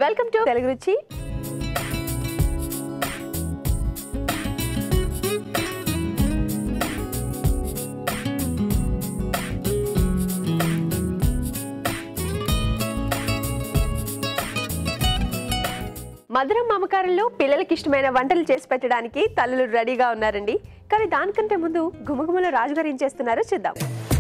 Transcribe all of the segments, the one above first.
Welcome to Telugu రుచి మధురం మమకారంలో పిల్లలకి ఇష్టమైన వంటలు చేసి పెట్టడానికి తల్లులు రెడీగా ఉన్నారండి కానీ దానికంటే ముందు గుమగుమలో రాజుగారు ఏం చేస్తున్నారో చూద్దాం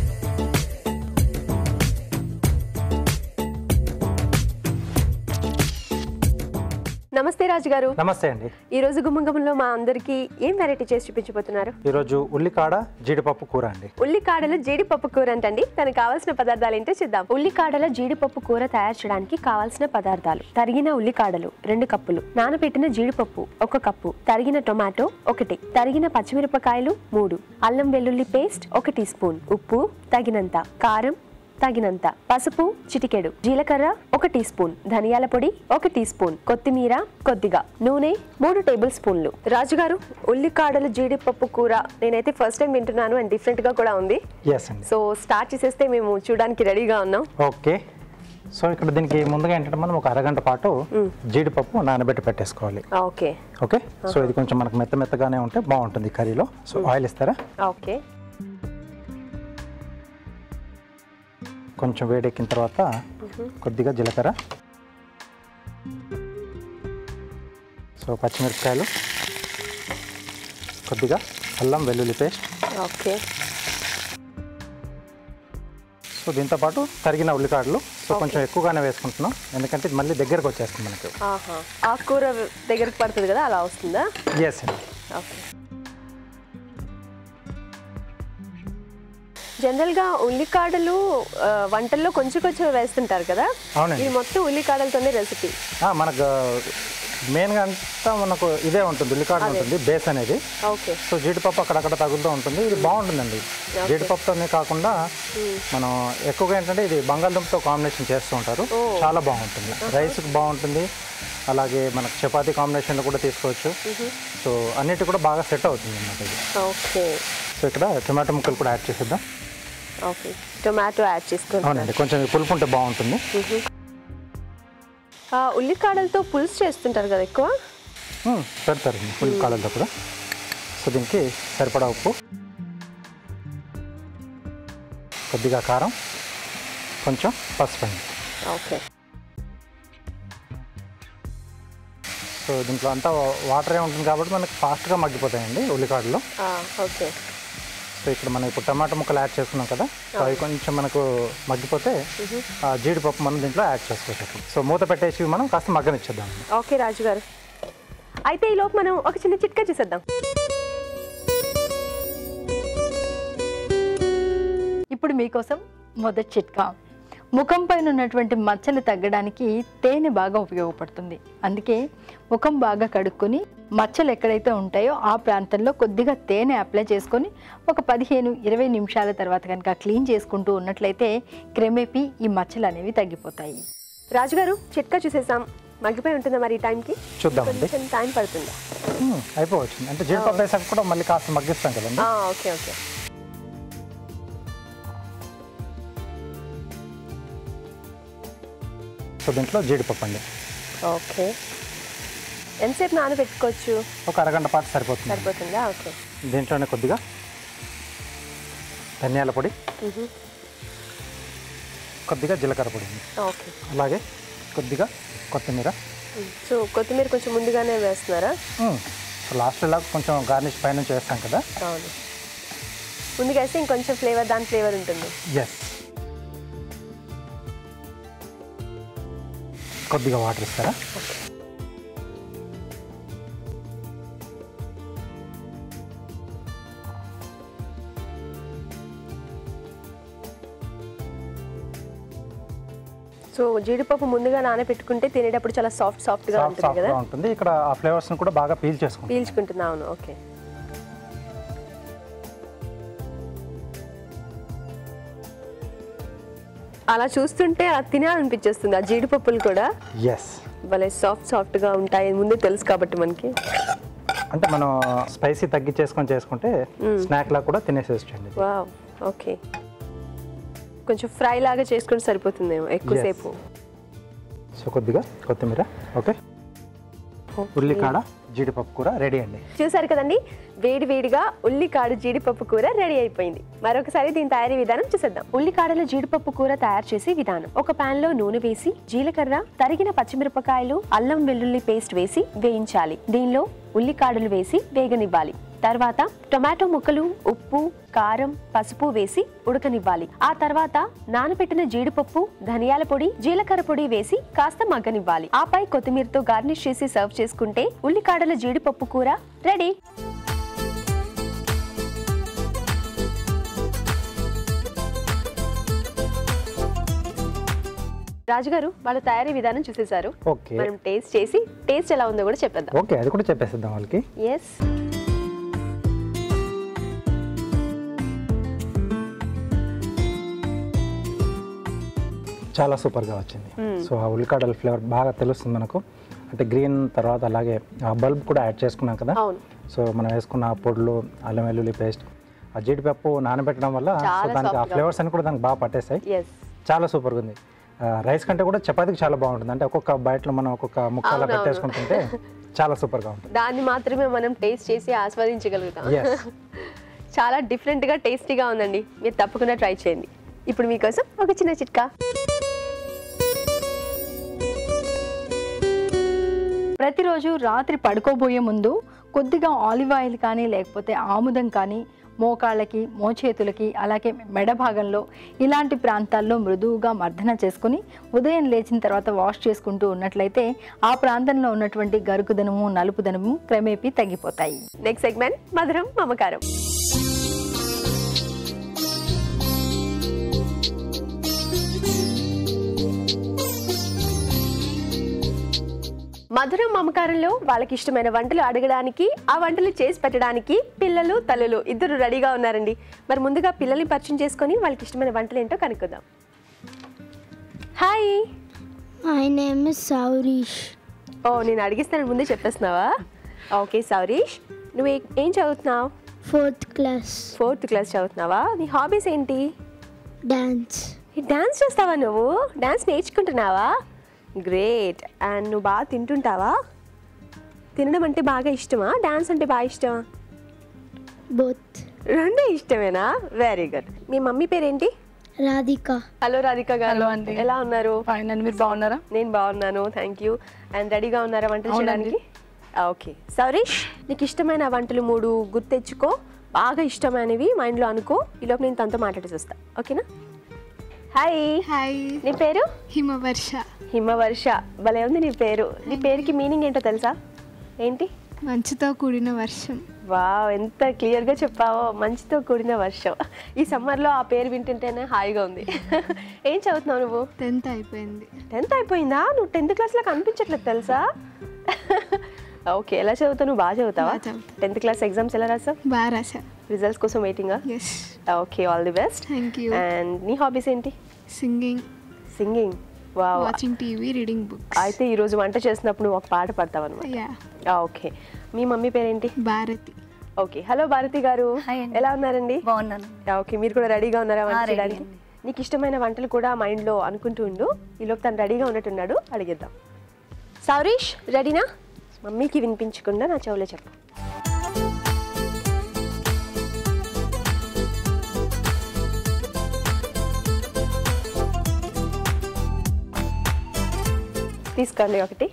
నమస్తే రాజుగారు నమస్తే అండి ఈ రోజు గుమ్మగుమ్మలో మా అందరికి ఏం వెరైటీ చేసి చూపించబోతున్నారు ఈరోజు ఉల్లికాడ జీడిపప్పు కూర అండి ఉల్లికాడల జీడిపప్పు కూర అంటండి దానికి కావాల్సిన పదార్థాలు ఏంటో చూద్దాం ఉల్లికాడల జీడిపప్పు కూర తయారు చేయడానికి కావాల్సిన పదార్థాలు తరిగిన ఉల్లికాడలు రెండు కప్పులు నానబెట్టిన జీడిపప్పు ఒక కప్పు తరిగిన టొమాటో ఒకటి తరిగిన పచ్చిమిరపకాయలు మూడు అల్లం వెల్లుల్లి పేస్ట్ ఒక టీ స్పూన్ ఉప్పు తగినంత కారం తగినంత పసుపు చిటికెడు జీలకర్ర ఒక టీ స్పూన్ ధనియాల పొడి ఒక టీ స్పూన్ కొత్తిమీర కొద్దిగా నూనె మూడు టేబుల్ స్పూన్లు రాజుగారు ఉల్లికాడలు జీడిపప్పు కూర నేనైతే ఫస్ట్ టైం వింటున్నాను అండ్ డిఫరెంట్ గా కూడా ఉంది ఎస్ అండి సో స్టార్ట్ చేసేస్తే మేము చూడడానికి రెడీగా ఉన్నాం ఓకే సో ఇక్కడ దీనికి ముందుగా ఏంటంటే మనం ఒక అరగంట పాటు జీడిపప్పు నానబెట్టి పెట్టేసుకోవాలి ఓకే ఓకే సో ఇది కొంచెం మనకు మెత్త మెత్తగానే ఉంటే బాగుంటుంది కర్రీలో సో ఆయిల్ ఇస్తారా ఓకే కొంచెం వేడెక్కిన తర్వాత కొద్దిగా జీలకర్ర సో పచ్చిమిరపకాయలు కొద్దిగా అల్లం వెల్లుల్లి పేస్ట్ ఓకే సో దీంతో పాటు తరిగిన ఉల్లికాడలు సో కొంచెం ఎక్కువగానే వేసుకుంటున్నాం ఎందుకంటే ఇది మళ్ళీ దగ్గరకు వచ్చేస్తుంది మనకు ఆహా ఆ కూర దగ్గరికి పడుతుంది కదా అలా వస్తుందా ఎస్ అండి ఓకే జనరల్గా ఉల్లికాడలు ఆ, వంటల్లో కొంచెం కొంచెం వేస్తుంటారు కదా అవునండి. ఇది మొత్తం ఉల్లికాడలతోనే రెసిపీ ఆ, మనకు మెయిన్గా అంతా మనకు ఇదే ఉంటుంది ఉల్లికాడ ఉంటుంది బేస్ అనేది ఓకే సో జీడిపప్పు అక్కడక్కడ తగులుతూ ఉంటుంది ఇది బాగుంటుందండి జీడిపప్పుతోనే కాకుండా మనం ఎక్కువగా ఏంటంటే ఇది బంగాళదుంపతో కాంబినేషన్ చేస్తూ ఉంటారు చాలా బాగుంటుంది రైస్కి బాగుంటుంది అలాగే మనకు చపాతీ కాంబినేషన్లో కూడా తీసుకోవచ్చు సో అన్నిటి కూడా బాగా సెట్ అవుతుంది అన్నమాట ఇది ఓకే సో ఇక్కడ టొమాటో ముక్కలు కూడా యాడ్ చేసేద్దాం ఓకే టొమాటో యాడ్ చేసుకుంటాం అవునండి కొంచెం ఇది పులుపు ఉంటే బాగుంటుంది ఆ, ఉల్లికాడలతో పులుసు చేస్తుంటారు కదా ఎక్కువ మ్మ్, పెడతారు ఫుల్ కాలంలో కూడా సో దీనికి సరిపడా ఉప్పు కొద్దిగా కారం కొంచెం పసుపు అండి ఓకే సో దీంట్లో అంతా వాటరే ఉంటుంది కాబట్టి మనకి ఫాస్ట్గా మగ్గిపోతాయండి ఉల్లికాడలు ఆ, ఓకే సో ఇక్కడ మనం ఇప్పుడు టమాటా ముక్కలు యాడ్ చేసుకున్నాం కదా సో అవి కొంచెం మనకు మగ్గిపోతే ఆ జీడిపప్పు మనం దీంట్లో యాడ్ చేసుకోవచ్చు సో మూత పెట్టేసి మనం కాస్త మగ్గనిచ్చేద్దాం ఓకే రాజు గారు అయితే ఈ లోపు మనం ఒక చిన్న చిట్కా చేసేద్దాం ఇప్పుడు మీకోసం మొదటి చిట్కా ముఖం పైన ఉన్నటువంటి మచ్చలు తగ్గడానికి తేనె బాగా ఉపయోగపడుతుంది అందుకే ముఖం బాగా కడుక్కొని మచ్చలు ఎక్కడైతే ఉంటాయో ఆ ప్రాంతంలో కొద్దిగా తేనె అప్లై చేసుకొని ఒక పదిహేను ఇరవై నిమిషాల తర్వాత కనుక క్లీన్ చేసుకుంటూ ఉన్నట్లయితే క్రమేపీ ఈ మచ్చలు అనేవి తగ్గిపోతాయి రాజుగారు చిట్కా చూసేసాం మగ్గిపోయి ఉంటుందా మరి ఈ టైంకి చూద్దామండి కొంచెం టైం పడుతుందా మ్మ్, అయిపోవచ్చు అంటే జీడిపప్పు వేసాక కూడా మళ్ళీ కాస్త మగ్గిస్తాం కదండి ఆ, ఓకే ఓకే సో దీంట్లో జీడిపప్పు అండి ఓకే ఎంతసేపు నానబెట్టుకోవచ్చు ఒక అరగంట పాటు సరిపోతుంది సరిపోతుందా ఓకే దీంట్లోనే కొద్దిగా ధనియాల పొడి కొద్దిగా జీలకర్ర పొడి అండి. ఓకే అలాగే కొద్దిగా కొత్తిమీర సో కొత్తిమీర కొంచెం ముందుగానే వేస్తున్నారా మ్మ్. సో లాస్ట్ ఇలా కొంచెం గార్నిష్ పైనుంచి వేస్తాం కదా అవును ముందుగా వేస్తే ఇంకొంచెం ఫ్లేవర్ దాని ఫ్లేవర్ ఉంటుంది ఎస్ కొద్దిగా వాటర్ ఇస్తారా సో జీడిపప్పు ముందుగా నానబెట్టుకుంటే తినేటప్పుడు చాలా సాఫ్ట్ సాఫ్ట్గా సాఫ్ట్ ఉంటుంది కదా సాఫ్ట్గా ఉంటుంది ఇక్కడ ఆ ఫ్లేవర్స్ని కూడా బాగా పీల్ చేసుకుంటాం పీల్చుకుంటుంది అవును ఓకే అలా చూస్తుంటే అలా తినాలనిపించేస్తుంది ఆ జీడిపప్పులు కూడా ఎస్ భలే సాఫ్ట్ సాఫ్ట్గా ఉంటాయి ముందే తెలుసు కాబట్టి మనకి అంటే మనం స్పైసీ తగ్గించేసుకొని చేసుకుంటే స్నాక్ లా కూడా తినేసేసండి వావ్ ఓకే కొంచెం ఫ్రై లాగా చేసుకుంటే సరిపోతుందేమో ఎక్కువసేపు సో కొద్దిగా కొత్తిమీర ఓకే ఉల్లికాడ జీడిపప్పు కూర రెడీ అండి చూసారు కదండి వేడి వేడిగా ఉల్లికాడు జీడిపప్పు కూర రెడీ అయిపోయింది మరొకసారి దీని తయారీ విధానం చూసేద్దాం ఉల్లికాడల జీడిపప్పు కూర తయారు చేసే విధానం ఒక పాన్ లో నూనె వేసి జీలకర్ర తరిగిన పచ్చిమిరపకాయలు అల్లం వెల్లుల్లి పేస్ట్ వేసి వేయించాలి దీనిలో ఉల్లికాడలు వేసి వేగనివ్వాలి తర్వాత టొమాటో ముక్కలు ఉప్పు కారం పసుపు వేసి ఉడకనివ్వాలి ఆ తర్వాత నానబెట్టిన జీడిపప్పు ధనియాల పొడి జీలకర్ర పొడి వేసి కాస్త మగ్గనివ్వాలి ఆపై కొత్తిమీరతో గార్నిష్ చేసి సర్వ్ చేసుకుంటే ఉల్లికాడల జీడిపప్పు కూర రెడీ రాజుగారు వాళ్ళ తయారీ విధానం చూసేశారు ఓకే మనం టేస్ట్ చేసి టేస్ట్ ఎలా ఉందో కూడా చెప్పేద్దాం ఓకే అది కూడా చెప్పేసిద్దాం వాళ్ళకి ఎస్ చాలా సూపర్గా వచ్చింది సో ఆ ఉల్లికాడల ఫ్లేవర్ బాగా తెలుస్తుంది మనకు అంటే గ్రీన్ తర్వాత అలాగే ఆ బల్బ్ కూడా యాడ్ చేసుకున్నాం కదా అవును సో మనం వేసుకున్న ఆ పొడులు అల్లం వెల్లుల్లి పేస్ట్ ఆ జీడిపప్పు నానబెట్టడం వల్ల సో చాలా దానికి ఆ soft గా ఫ్లేవర్స్ అన్ని కూడా దానికి బాగా పట్టేస్తాయి ఎస్ చాలా సూపర్గా ఉంది ఆ, రైస్ కంటే కూడా చపాతీకి చాలా బాగుంటుంది అంటే ఒక్కొక్క బయటలో మనం ఒక్కొక్క ముక్క అలా అవునవును. పెట్టేసుకుంటుంటే చాలా సూపర్గా ఉంటుంది దాన్ని మాత్రమే మనం టేస్ట్ చేసి ఆస్వాదించగలుగుతాం Yes. చాలా డిఫరెంట్గా టేస్టీగా ఉందండి మీరు తప్పకుండా ట్రై చేయండి ఇప్పుడు మీకోసం ఒక చిన్న చిట్కా ప్రతిరోజు రాత్రి పడుకోబోయే ముందు కొద్దిగా ఆలివ్ ఆయిల్ కానీ లేకపోతే ఆముదం కానీ మోకాళ్ళకి మోచేతులకి అలాగే మెడ భాగంలో ఇలాంటి ప్రాంతాల్లో మృదువుగా మర్దన చేసుకుని ఉదయం లేచిన తర్వాత వాష్ చేసుకుంటూ ఉన్నట్లయితే ఆ ప్రాంతంలో ఉన్నటువంటి గరుకుదనము నలుపుదనము క్రమేపీ తగ్గిపోతాయి నెక్స్ట్ సెగ్మెంట్ మధురం మమకారం మధురం మమకారంలో వాళ్ళకి ఇష్టమైన వంటలు అడగడానికి ఆ వంటలు చేసి పెట్టడానికి పిల్లలు తల్లులు ఇద్దరు రెడీగా ఉన్నారండి మరి ముందుగా పిల్లల్ని పరిచయం చేసుకొని వాళ్ళకి ఇష్టమైన వంటలు ఏంటో కనుక్కుందాం hi My name is Saurish. ఓ నేను అడిగిస్తాను ముందే చెప్పేస్తున్నావా ఓకే సౌరీష్ నువ్వు ఏ- ఏం చదువుతున్నావు Fourth class. ఫోర్త్ క్లాస్ చదువుతున్నావా నీ హాబీస్ ఏంటి Dance. డాన్స్ చేస్తావా నువ్వు డాన్స్ నేర్చుకుంటున్నావా గ్రేట్ అండ్ నువ్వు బాగా తింటుంటావా తినడం అంటే బాగా ఇష్టమా డాన్స్ అంటే బాగా ఇష్టమా Both. రెండే ఇష్టమేనా వెరీ గుడ్ మీ మమ్మీ పేరేంటి Radhika. Hello Radhika garu Hello అండి. ఎలా ఉన్నారు ఫైన్ అండి మీరు బాగున్నారా నేను బాగున్నాను థ్యాంక్ యూ అండ్ రెడీగా ఉన్నారా వంటలు చేయడానికి ఓకే సౌరీష్ నీకు ఇష్టమైన వంటలు మూడు గుర్తెచ్చుకో బాగా ఇష్టమైనవి మైండ్లో అనుకో ఈలోపు నేను తనతో మాట్లాడేసి వస్తా ఓకేనా హాయ్ హాయ్ నీ పేరు హిమవర్ష హిమవర్ష భలే ఉంది నీ పేరు నీ పేరుకి మీనింగ్ ఏంటో తెలుసా ఏంటి మంచుతో కూడిన వర్షం వావ్ ఎంత క్లియర్గా చెప్పావో మంచితో కూడిన వర్షం ఈ సమ్మర్లో ఆ పేరు వింటుంటేనే హాయిగా ఉంది ఏం చదువుతున్నావు నువ్వు టెన్త్ అయిపోయింది టెన్త్ అయిపోయిందా నువ్వు టెన్త్ క్లాస్లో కనిపించట్లేదు తెలుసా ఓకే ఎలా చదువుతావు నువ్వు బాగా చదువుతావా బాగా చదువుతా. టెన్త్ క్లాస్ ఎగ్జామ్స్ ఎలా రాసావు బాగా రాశా రిజల్ట్స్ కోసం వెయిటింగా yes okay all the best thank you and నీ హాబీస్ ఏంటి singing singing wow watching TV reading books అయితే ఈరోజు వంట చేసినప్పుడు నువ్వు ఒక పాట పాడతావు అనమాట యా ఓకే మీ మమ్మీ పేరేంటి భారతి ఓకే హలో భారతి గారు హాయ్ అండి. ఎలా ఉన్నారండి బాగున్నాను ఓకే మీరు కూడా రెడీగా ఉన్నారా వంట ఆ, రెడీ చేయడానికి అండి. నీకు ఇష్టమైన వంటలు కూడా మైండ్లో అనుకుంటూ ఉండు ఈలోపు తను రెడీగా ఉన్నట్టున్నాడు అడిగిద్దాం సౌరీష్ రెడీనా మమ్మీకి వినిపించకుండా నా చెవులో చెప్పు తీసుకోండి ఒకటి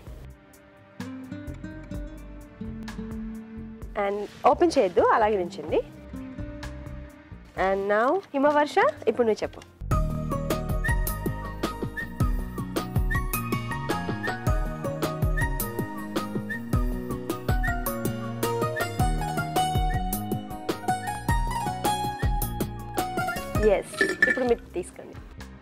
అండ్ ఓపెన్ చేయొద్దు అలాగే ఉంచండి అండ్ నా హిమవర్ష ఇప్పుడు నువ్వు చెప్పు ఎస్ ఇప్పుడు మీరు తీసుకోండి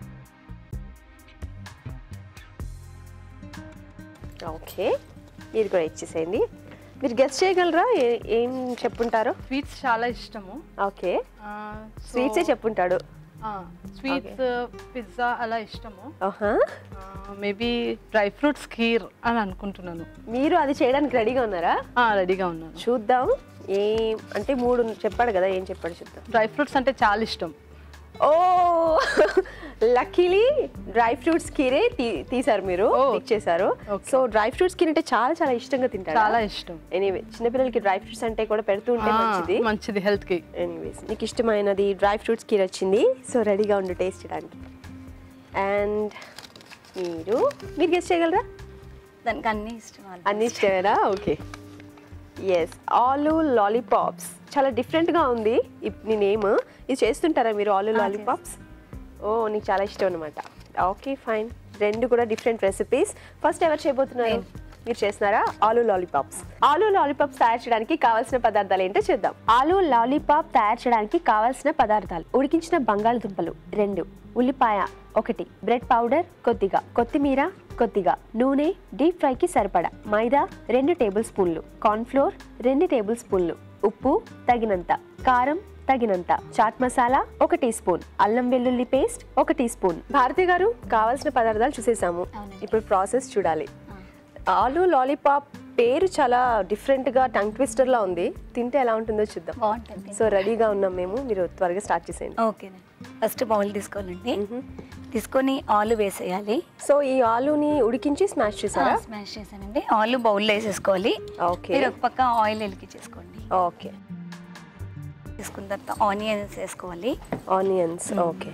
ఓకే మీరు కూడా ఇచ్చేసేయండి మీరు గెస్ట్ చేయగలరా ఏ- ఏం చెప్పుంటారో స్వీట్స్ చాలా ఇష్టము ఓకే స్వీట్సే చెప్పుంటాడు స్వీట్స్ పిజ్జా అలా ఇష్టము ఆహా మేబీ డ్రై ఫ్రూట్స్ ఖీర్ అని అనుకుంటున్నాను మీరు అది చేయడానికి రెడీగా ఉన్నారా రెడీగా ఉన్నాను చూద్దాం ఏం అంటే మూడు చెప్పాడు కదా ఏం చెప్పాడు చూద్దాం డ్రై ఫ్రూట్స్ అంటే చాలా ఇష్టం ఓ లక్కీలీ డ్రై ఫ్రూట్స్ కీరే తీ- తీసారు మీరు ఓ. పిక్ చేశారు సో డ్రై ఫ్రూట్స్ కీర్ అంటే చాలా చాలా ఇష్టంగా తింటారు చాలా ఇష్టం ఎనీవే చిన్నపిల్లలకి డ్రై ఫ్రూట్స్ అంటే కూడా పెడుతూ ఉంటే ఆ, మంచిది మంచిది హెల్త్ కి ఎనీవేస్ నీకు ఇష్టమైనది డ్రై ఫ్రూట్స్ కీర్ వచ్చింది సో రెడీగా ఉండు టేస్ట్ చేయడానికి అండ్ మీరు మీరు గెస్ట్ చేయగలరా దానికి అన్ని ఇష్టం వాళ్ళు. అన్ని ఇష్టమేనా ఓకే ఎస్ ఆలు లాలీపాప్స్ చాలా డిఫరెంట్గా ఉంది ఇప్- నీ నేమ్ ఇది చేస్తుంటారా మీరు ఆలు లాలీపాప్స్ ఓ నీకు చాలా ఇష్టం అనమాట ఓకే ఫైన్ రెండు కూడా డిఫరెంట్ రెసిపీస్ ఫస్ట్ ఎవరు చేయబోతున్నారు మీరు చేస్తున్నారా ఆలు లాలీపాప్స్ ఆలు లాలీపాప్స్ తయారు చేయడానికి కావాల్సిన పదార్థాలు ఏంటో చూద్దాం ఆలు లాలీపాప్ తయారు చేయడానికి కావాల్సిన పదార్థాలు ఉడికించిన బంగాళదుంపలు రెండు ఉల్లిపాయ ఒకటి బ్రెడ్ పౌడర్ కొద్దిగా కొత్తిమీర కొద్దిగా నూనె డీప్ ఫ్రైకి సరిపడా మైదా రెండు టేబుల్ స్పూన్లు కార్న్ఫ్లోర్ రెండు టేబుల్ స్పూన్లు ఉప్పు తగినంత కారం తగినంత చాట్ మసాలా ఒక టీ స్పూన్ అల్లం వెల్లుల్లి పేస్ట్ ఒక టీ స్పూన్ భారతి గారు కావాల్సిన పదార్థాలు చూసేసాము ఇప్పుడు ప్రాసెస్ చూడాలి ఆలు లాలీపాప్ పేరు చాలా డిఫరెంట్ గా టంగ్ ట్విస్టర్ లా ఉంది తింటే ఎలా ఉంటుందో చూద్దాం బాగుంటుంది సో రెడీగా ఉన్నాం మేము మీరు త్వరగా స్టార్ట్ చేసేయండి ఓకేనండి ఫస్ట్ బౌల్ తీసుకోవాలండి తీసుకొని ఆలు వేసేయాలి సో ఈ ఆలుని ఉడికించి స్మాష్ చేసారా స్మాష్ చేశానండి ఆలు బౌల్లో వేసేసుకోవాలి ఓకే మీరు ఒక పక్క ఆయిల్ వెలిగించేసుకోండి ఓకే తీసుకున్న తర్వాత ఆనియన్స్ వేసుకోవాలి ఆనియన్స్ ఓకే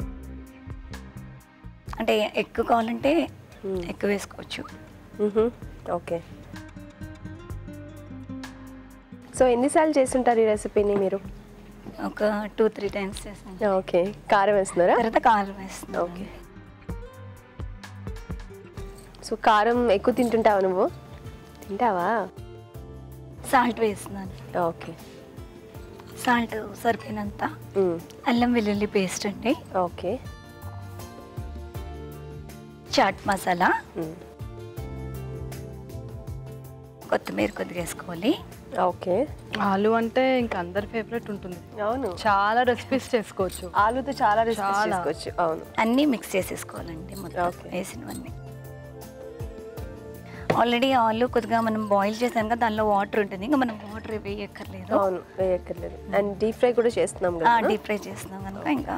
అంటే ఎక్కువ కావాలంటే ఎక్కువ వేసుకోవచ్చు ఓకే సో ఎన్నిసార్లు చేస్తుంటారు ఈ రెసిపీని మీరు ఒక టూ త్రీ టైమ్స్ చేసాను ఓకే కారం వేస్తున్నారా తర్వాత కారం వేస్తున్నాం ఓకే సో కారం ఎక్కువ తింటుంటావా నువ్వు తింటావా సాల్ట్ వేస్తున్నాను ఓకే సాల్ట్ సరిపోయినంత మ్మ్. అల్లం వెల్లుల్లి పేస్ట్ అండి ఓకే చాట్ మసాలా మ్మ్. కొత్తిమీర కొద్దిగా వేసుకోవాలి ఓకే ఆలు అంటే ఇంకా అందరి ఫేవరెట్ ఉంటుంది అవును చాలా రెసిపీస్ చేసుకోవచ్చు ఆలుతో చాలా రెసిపీస్ చాలా. చేసుకోవచ్చు అవును అన్నీ మిక్స్ చేసేసుకోవాలండి మొత్తం Okay. వేసినవన్నీ ఆల్రెడీ ఆలు కొద్దిగా మనం బాయిల్ చేసాం కదా దానిలో వాటర్ ఉంటుంది ఇంకా మనం వాటర్ వేయక్కర్లేదు అవును వేయక్కర్లేదు అండ్ డీప్ ఫ్రై కూడా చేస్తున్నాం కదా డీప్ ఫ్రై చేస్తున్నాం కనుక ఇంకా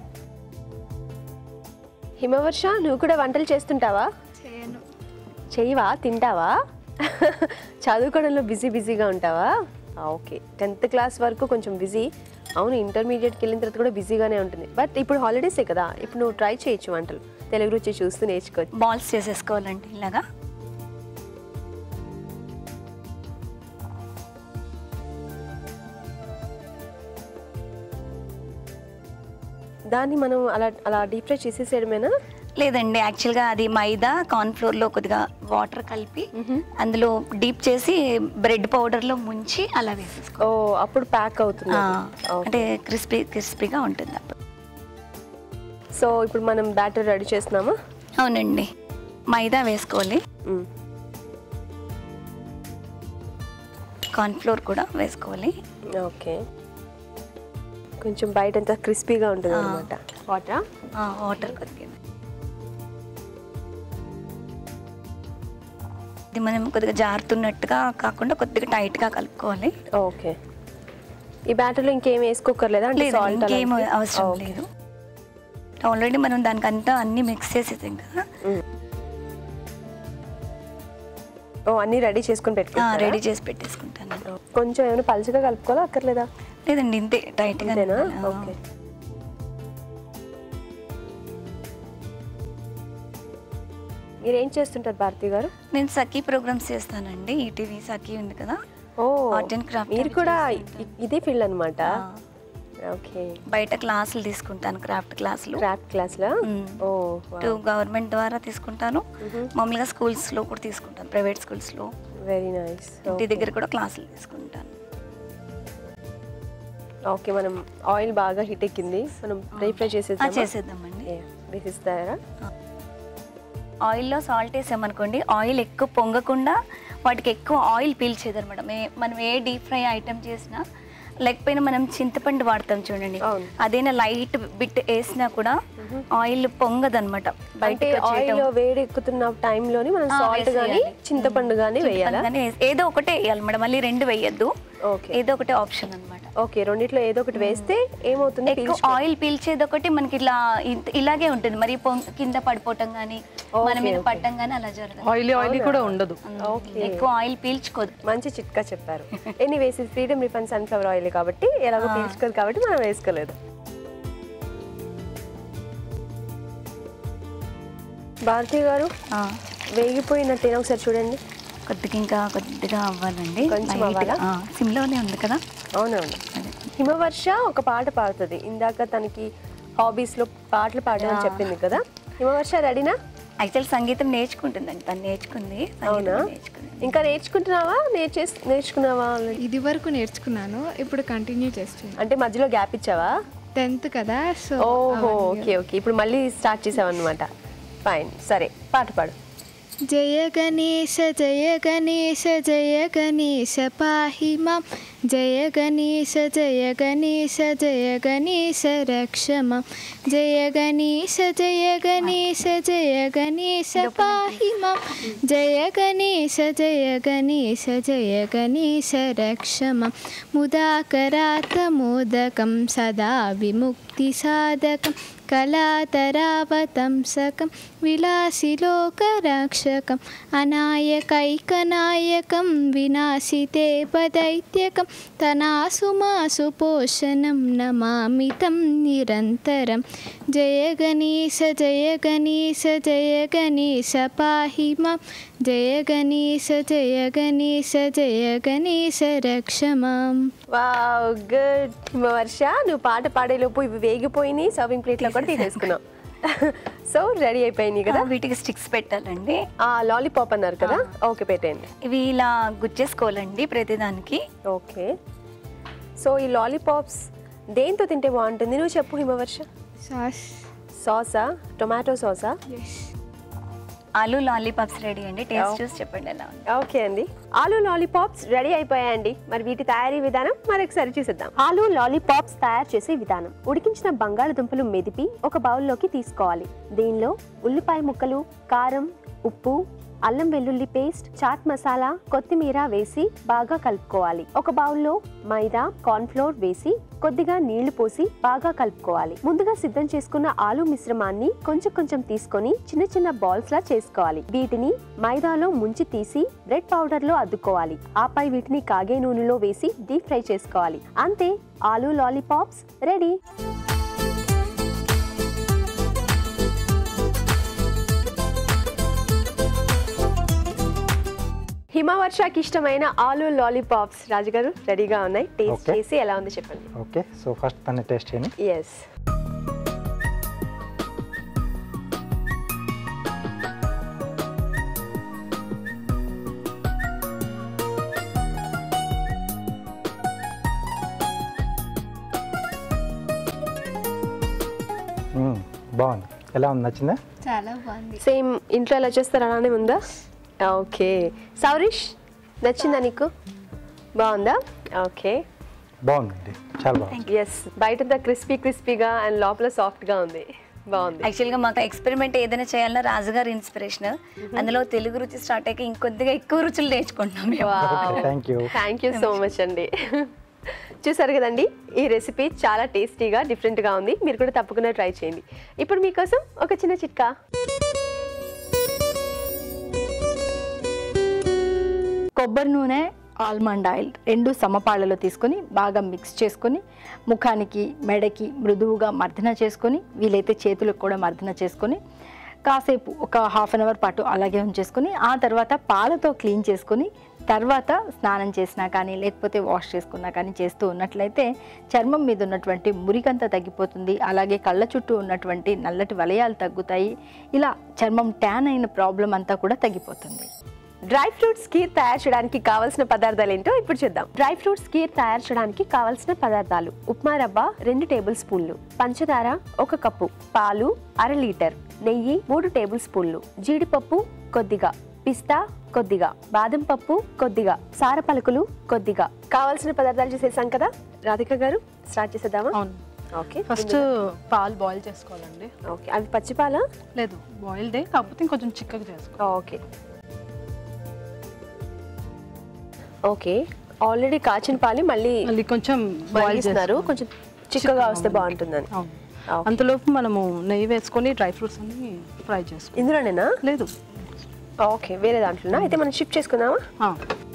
హిమవర్ష నువ్వు కూడా వంటలు చేస్తుంటావా చేయను చెయ్యవా తింటావా చదువుకోవడంలో బిజీ బిజీగా ఉంటావా ఓకే టెన్త్ క్లాస్ వరకు కొంచెం బిజీ అవును ఇంటర్మీడియట్కి వెళ్ళిన తర్వాత కూడా బిజీగానే ఉంటుంది బట్ ఇప్పుడు హాలిడేసే కదా ఇప్పుడు నువ్వు ట్రై చేయొచ్చు వంటలు తెలుగు రుచి చూస్తూ నేర్చుకోవచ్చు బాల్స్ చేసేసుకోవాలండి ఇలాగా దాన్ని మనం అలా అలా డీప్ ఫ్రై చేసేసేయడమేనా లేదండి యాక్చువల్గా అది మైదా కార్న్ఫ్లోర్లో కొద్దిగా వాటర్ కలిపి అందులో డీప్ చేసి బ్రెడ్ పౌడర్లో ముంచి అలా వేసేసుకో ఓ అప్పుడు ప్యాక్ అవుతుంది ఆ, అది. ఓకే. అంటే క్రిస్పీ క్రిస్పీగా ఉంటుంది అప్పుడు సో ఇప్పుడు మనం బ్యాటర్ రెడీ చేస్తున్నామా అవునండి మైదా వేసుకోవాలి మ్మ్. కార్న్ఫ్లోర్ కూడా వేసుకోవాలి ఓకే కొంచెం బయట అంతా క్రిస్పీగా ఉంటుంది ఆ. అనమాట వాటర్ ఆ, వాటర్ కొద్దిగా ఇది మనం కొద్దిగా జారుతున్నట్టుగా కాకుండా కొద్దిగా టైట్గా కలుపుకోవాలి ఓకే ఈ బ్యాటర్లో ఇంకేం వేసుకోకర్లేదా అంటే లేదు సాల్ట్ ఇంకేం అవసరం లేదు ఆల్రెడీ మనం దానికి అంతా అన్ని మిక్స్ చేసేసాం కదా ఓ అన్ని రెడీ చేసుకుని పెట్టుకుంటారా రెడీ చేసి పెట్టేసుకుంటాను కొంచెం ఏమైనా పలుచగా కలుపుకోవాలా అక్కర్లేదా లేదండి ఇంతే టైట్గా అంతేనా ఓకే మీరు ఏం చేస్తుంటారు భారతి గారు నేను సఖీ ప్రోగ్రామ్స్ చేస్తానండి ఈటీవీ సఖీ ఉంది కదా ఓ Art and craft మీరు అవి కూడా ఇ- ఇదే ఫీల్డ్ అనమాట ఆ, ఓకే బయట క్లాసులు తీసుకుంటాను క్రాఫ్ట్ క్లాసులు క్రాఫ్ట్ క్లాస్లా మ్మ్. ఓ ఇటు గవర్నమెంట్ ద్వారా తీసుకుంటాను మామూలుగా స్కూల్స్లో కూడా తీసుకుంటాను ప్రైవేట్ స్కూల్స్లో వెరీ నైస్ ఇంటి దగ్గర కూడా క్లాసులు తీసుకుంటాను ఓకే మనం ఆయిల్ బాగా హీట్ ఎక్కింది మనం డీప్ ఫ్రై ఆ, చేసేద్దామా చేసేద్దామండి వేసిస్తారా ఆయిల్లో సాల్ట్ వేసామనుకోండి ఆయిల్ ఎక్కువ పొంగకుండా వాటికి ఎక్కువ ఆయిల్ పీల్చేది అనమాట మనం ఏ డీప్ ఫ్రై ఐటమ్ చేసినా లేకపోయినా మనం చింతపండు వాడతాం చూడండి అవును. అదేనా లైట్ బిట్ వేసినా కూడా ఆయిల్ పొంగదనమాట అంటే బయటకు ఆయిల్ వేడి ఎక్కుతున్న టైంలోని మనం ఆ, సాల్ట్ గానీ వేసేయాలి. చింతపండు గానీ వేయాలా చింతపండు కానీ వేసి- ఏదో ఒకటే వేయాలి మేడం మళ్ళీ రెండు వేయద్దు ఓకే ఏదో ఒకటే ఆప్షన్ అనమాట ఓకే రెండిట్లో ఏదో ఒకటి వేస్తే ఏమవుతుంది ఎక్కువ పీల్చుకో- ఆయిల్ పీల్చేది ఒకటి మనకి ఇట్లా ఇంత- ఇలాగే ఉంటుంది మరి పొంగ- కింద పడిపోవటం కానీ మన మీద పడటం కానీ అలా జరగదు ఆయిలీ ఆయిలీ కూడా ఉండదు ఓకే ఎక్కువ ఆయిల్ పీల్చుకోదు మంచి చిట్కా చెప్పారు ఎనీవేస్ ఇది ఫ్రీడమ్ రిఫండ్ సన్ఫ్లవర్ ఆయిల్ కాబట్టి ఎలాగో పీల్చుకోదు కాబట్టి మనం వేసుకోలేదు భారతి గారు వేగిపోయినట్టేనా ఒకసారి చూడండి కొద్దిగా ఇంకా కొద్దిగా అవ్వాలండి కొంచెం Light అవ్వాలా? గా. ఆ, సిమ్లోనే ఉంది కదా అవునవును హిమవర్ష ఒక పాట పాడుతుంది ఇందాక తనకి హాబీస్ లో పాటలు పాడడం చెప్పింది కదా హిమవర్ష రెడీనా యాక్చువల్ సంగీతం నేర్చుకుంటుందండి తను నేర్చుకుంది అవునా సంగీతం నేర్చుకుంది ఇంకా నేర్చుకుంటున్నావా నేర్చే నేర్చుకున్నావా ఇది వరకు నేర్చుకున్నాను ఇప్పుడు కంటిన్యూ చేస్తున్నాను అంటే మధ్యలో గ్యాప్ ఇచ్చావా టెన్త్ కదా సో ఓహో ఓకే ఓకే ఇప్పుడు మళ్ళీ స్టార్ట్ చేసావన్నమాట ఫైన్ సరే పాట పాడు జయ గణేశ జయ గణేశ జయ గణేశ పాహి మాం జయ గణేశ జయ గణేశ జయ గణేశ రక్ష మాం జయ గణేశ జయ గణేశ జయ గణేశ పాహి మాం జయ గణేశ జయ గణేశ జయ గణేశ రక్ష మాం ముదాకరాత మోదకం సదా విముక్తి సాధకం కళాతరావతంసకం విలాసిలోకరక్షకం అనాయకైకనాయకం వినాశితే పదైత్యకం తనాసుమాసు పోషణం నమామితం నిరంతరం జయ గణేశ జయ గణేశ జయ గణేశ పాహి మాం జయ గణేశ జయ గణేశ జయ గణేశ రక్ష మాం వావ్ గుడ్ హిమవర్ష నువ్వు పాట పాడేలోపు ఇవి వేగిపోయినాయి సర్వింగ్ ప్లేట్లో కూడా తీసేసుకున్నావు సో రెడీ అయిపోయినాయి కదా ఆ, వీటికి స్టిక్స్ పెట్టాలండి ఆ లాలీపాప్ అన్నారు కదా ఓకే పెట్టేయండి ఇవి ఇలా గుచ్చేసుకోవాలండి ప్రతిదానికి ఓకే సో ఈ లాలీపాప్స్ దేంతో తింటే బాగుంటుంది నువ్వు చెప్పు హిమవర్ష సాస్ సాసా టొమాటో సాసా ఎస్ ఆలు లాలీపాప్స్ రెడీ అండి టేస్ట్ చూసి చెప్పండి ఎలా ఉంది ఓకే అండి ఆలు లాలీపాప్స్ రెడీ అయిపోయాయండి మరి వీటి తయారీ విధానం మరొకసారి చూసేద్దాం ఆలు లాలీపాప్స్ తయారు చేసే విధానం ఉడికించిన బంగాళదుంపలు మెదిపి ఒక బౌల్లోకి తీసుకోవాలి దీనిలో ఉల్లిపాయ ముక్కలు కారం ఉప్పు అల్లం వెల్లుల్లి పేస్ట్ చాట్ మసాలా కొత్తిమీర వేసి బాగా కలుపుకోవాలి ఒక బౌల్లో మైదా కార్న్ఫ్లోర్ వేసి కొద్దిగా నీళ్లు పోసి బాగా కలుపుకోవాలి ముందుగా సిద్ధం చేసుకున్న ఆలు మిశ్రమాన్ని కొంచెం కొంచెం తీసుకొని చిన్న చిన్న బాల్స్ లా చేసుకోవాలి వీటిని మైదాలో ముంచి తీసి బ్రెడ్ పౌడర్ లో అద్దుకోవాలి ఆపై వీటిని కాగే నూనెలో వేసి డీప్ ఫ్రై చేసుకోవాలి అంతే ఆలు లాలీపాప్స్ రెడీ హిమవర్షకి ఇష్టమైన ఆలు లాలీపాప్స్ రాజుగారు రెడీగా ఉన్నాయి టేస్ట్ Okay. చేసి ఎలా ఉంది చెప్పండి ఓకే సో ఫస్ట్ దాన్ని టేస్ట్ చేయండి ఎస్ మ్మ్, బాగుంది ఎలా ఉంది నచ్చిందా చాలా బాగుంది సేమ్ ఇంట్లో ఎలా చేస్తారు అలానే ఉందా ఓకే సౌరిష్ నచ్చిందా నీకు బాగుందా ఓకే బాగుందండి చాలా బాగుంది ఎస్ బయటంతా క్రిస్పీ క్రిస్పీగా అండ్ లోపల సాఫ్ట్గా ఉంది బాగుంది యాక్చువల్గా మాకు ఎక్స్పెరిమెంట్ ఏదైనా చేయాలన్నా రాజుగారి ఇన్స్పిరేషన్ అందులో తెలుగు రుచి స్టార్ట్ అయ్యాక ఇంకొద్దిగా ఎక్కువ రుచులు నేర్చుకుంటున్నాం మేము okay thank you thank you so much అండి చూసారు కదండి ఈ రెసిపీ చాలా టేస్టీగా డిఫరెంట్గా ఉంది మీరు కూడా తప్పకుండా ట్రై చేయండి ఇప్పుడు మీకోసం ఒక చిన్న చిట్కా కొబ్బరి నూనె ఆల్మండ్ ఆయిల్ రెండు సమపాళ్ళలో తీసుకొని బాగా మిక్స్ చేసుకొని ముఖానికి మెడకి మృదువుగా మర్దన చేసుకొని వీలైతే చేతులకు కూడా మర్దన చేసుకొని కాసేపు ఒక హాఫ్ అన్ అవర్ పాటు అలాగే ఉంచేసుకొని ఆ తర్వాత పాలతో క్లీన్ చేసుకొని తర్వాత స్నానం చేసినా కానీ లేకపోతే వాష్ చేసుకున్నా కానీ చేస్తూ ఉన్నట్లయితే చర్మం మీద ఉన్నటువంటి మురికంతా తగ్గిపోతుంది అలాగే కళ్ళ చుట్టూ ఉన్నటువంటి నల్లటి వలయాలు తగ్గుతాయి ఇలా చర్మం ట్యాన్ అయిన ప్రాబ్లం అంతా కూడా తగ్గిపోతుంది డ్రై ఫ్రూట్స్ కీర్ తయారు చేయడానికి కావాల్సిన పదార్థాలు ఏంటో ఇప్పుడు చూద్దాం డ్రై ఫ్రూట్స్ కీర్ తయారు చేయడానికి కావాల్సిన పదార్థాలు ఉప్మా రవ్వ రెండు టేబుల్ స్పూన్లు పంచదార ఒక కప్పు పాలు అర లీటర్ నెయ్యి మూడు టేబుల్ స్పూన్లు జీడిపప్పు కొద్దిగా పిస్తా కొద్దిగా బాదం పప్పు కొద్దిగా సార పలుకులు కొద్దిగా కావాల్సిన పదార్థాలు చేసేసాం కదా రాధిక గారు స్టార్ట్ చేసేద్దామా అవును ఓకే ఫస్ట్ పాలు బాయిల్ చేసుకోవాలండి ఓకే అవి పచ్చిపాలా లేదు బాయిల్డే కాకపోతే ఇంకొంచెం చిక్కగా చేసుకోవాలి ఓకే ఓకే ఆల్రెడీ కాచిన పాలు మళ్ళీ మళ్ళీ కొంచెం బాయిల్ మరిగిస్తున్నారు కొంచెం చిక్కగా వస్తే బాగుంటుందని అవును Okay. అంతలోపు మనము నెయ్యి వేసుకొని డ్రై ఫ్రూట్స్ అన్ని ఫ్రై చేసుకో ఇందులోనేనా లేదు ఓకే వేరే దాంట్లోనా అయితే మనం షిఫ్ట్ చేసుకుందామా ఆ.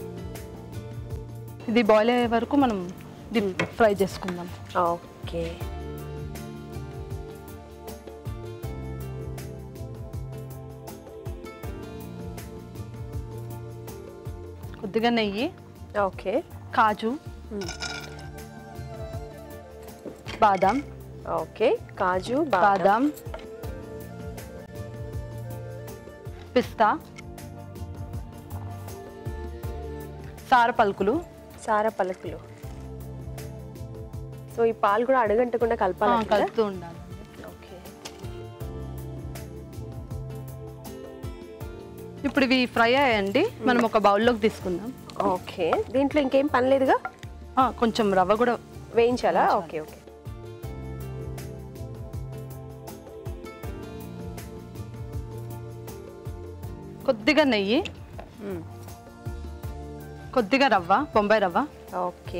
ఇది బాయిల్ అయ్యే వరకు మనం డిప్ ఫ్రై చేసుకుందాం ఓకే కొద్దిగా నెయ్యి ఓకే కాజు బాదాం ఓకే కాజు బాదం బాదాం పిస్తా సార పలుకులు సార పలుకులు సో ఈ పాలు కూడా అడగంటకుండా ఆ, కలపాలి కదా కలుపుతూ ఉండాలి ఓకే ఇప్పుడు ఇవి ఫ్రై అయ్యాయండి మనం ఒక బౌల్లోకి తీసుకుందాం ఓకే దీంట్లో ఇంకేం పని లేదుగా ఆ, కొంచెం రవ్వ కూడా వేయించాలా ఓకే ఓకే కొద్దిగా నెయ్యి కొద్దిగా రవ్వ బొంబాయి రవ్వ ఓకే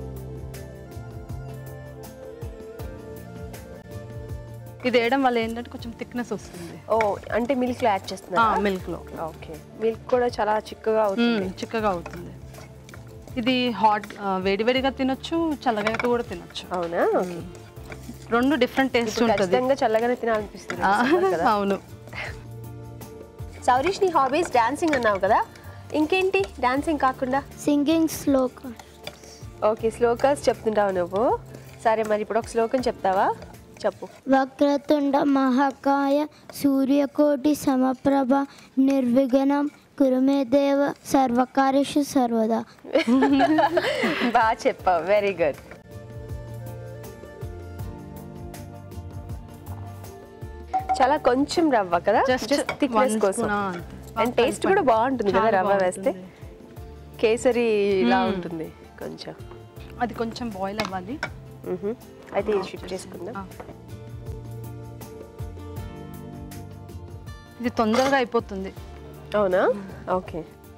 ఇది వేయడం వల్ల ఏంటంటే కొంచెం థిక్నెస్ వస్తుంది ఓ అంటే మిల్క్ లో యాడ్ చేస్తున్నా మిల్క్ లో ఓకే మిల్క్ కూడా చాలా చిక్కగా అవుతుంది మ్మ్, చిక్కగా అవుతుంది ఇది హాట్ వేడివేడిగా తినొచ్చు చల్లగా కూడా తినొచ్చు అవునా ఓకే రెండు డిఫరెంట్ టేస్ట్ ఇప్పుడు ఉంటుంది ఖచ్చితంగా చల్లగానే తినాలనిపిస్తుంది ఆ, summer కదా అవును సౌరీష్ నీ హాబీస్ డాన్సింగ్ అన్నావు కదా ఇంకేంటి డాన్సింగ్ కాకుండా సింగింగ్ శ్లోక ఓకే శ్లోకాస్ చెప్తుంటావు నువ్వు సరే మరి ఇప్పుడు ఒక శ్లోకం చెప్తావా చెప్పు వక్రతుండ మహాకాయ సూర్యకోటి సమప్రభ నిర్విఘ్నం కురుమే దేవ సర్వకార్యషు సర్వదా బాగా చెప్పావు వెరీ గుడ్ చాలా కొంచెం రవ్వ కదా Just జస్ట్ థిక్నెస్ one కోసం spoon, ఆ, అంతే. అండ్ టేస్ట్ కూడా బాగుంటుంది కదా చాలా రవ్వ వేస్తే బాగుంటుంది. కేసరి లా ఉంటుంది కొంచెం అది కొంచెం బాయిల్ అవ్వాలి మ్హూ. అయితే ఇది షిఫ్ట్ చేసుకుందాం ఆ. ఇది తొందరగా అయిపోతుంది అవునా ఓకే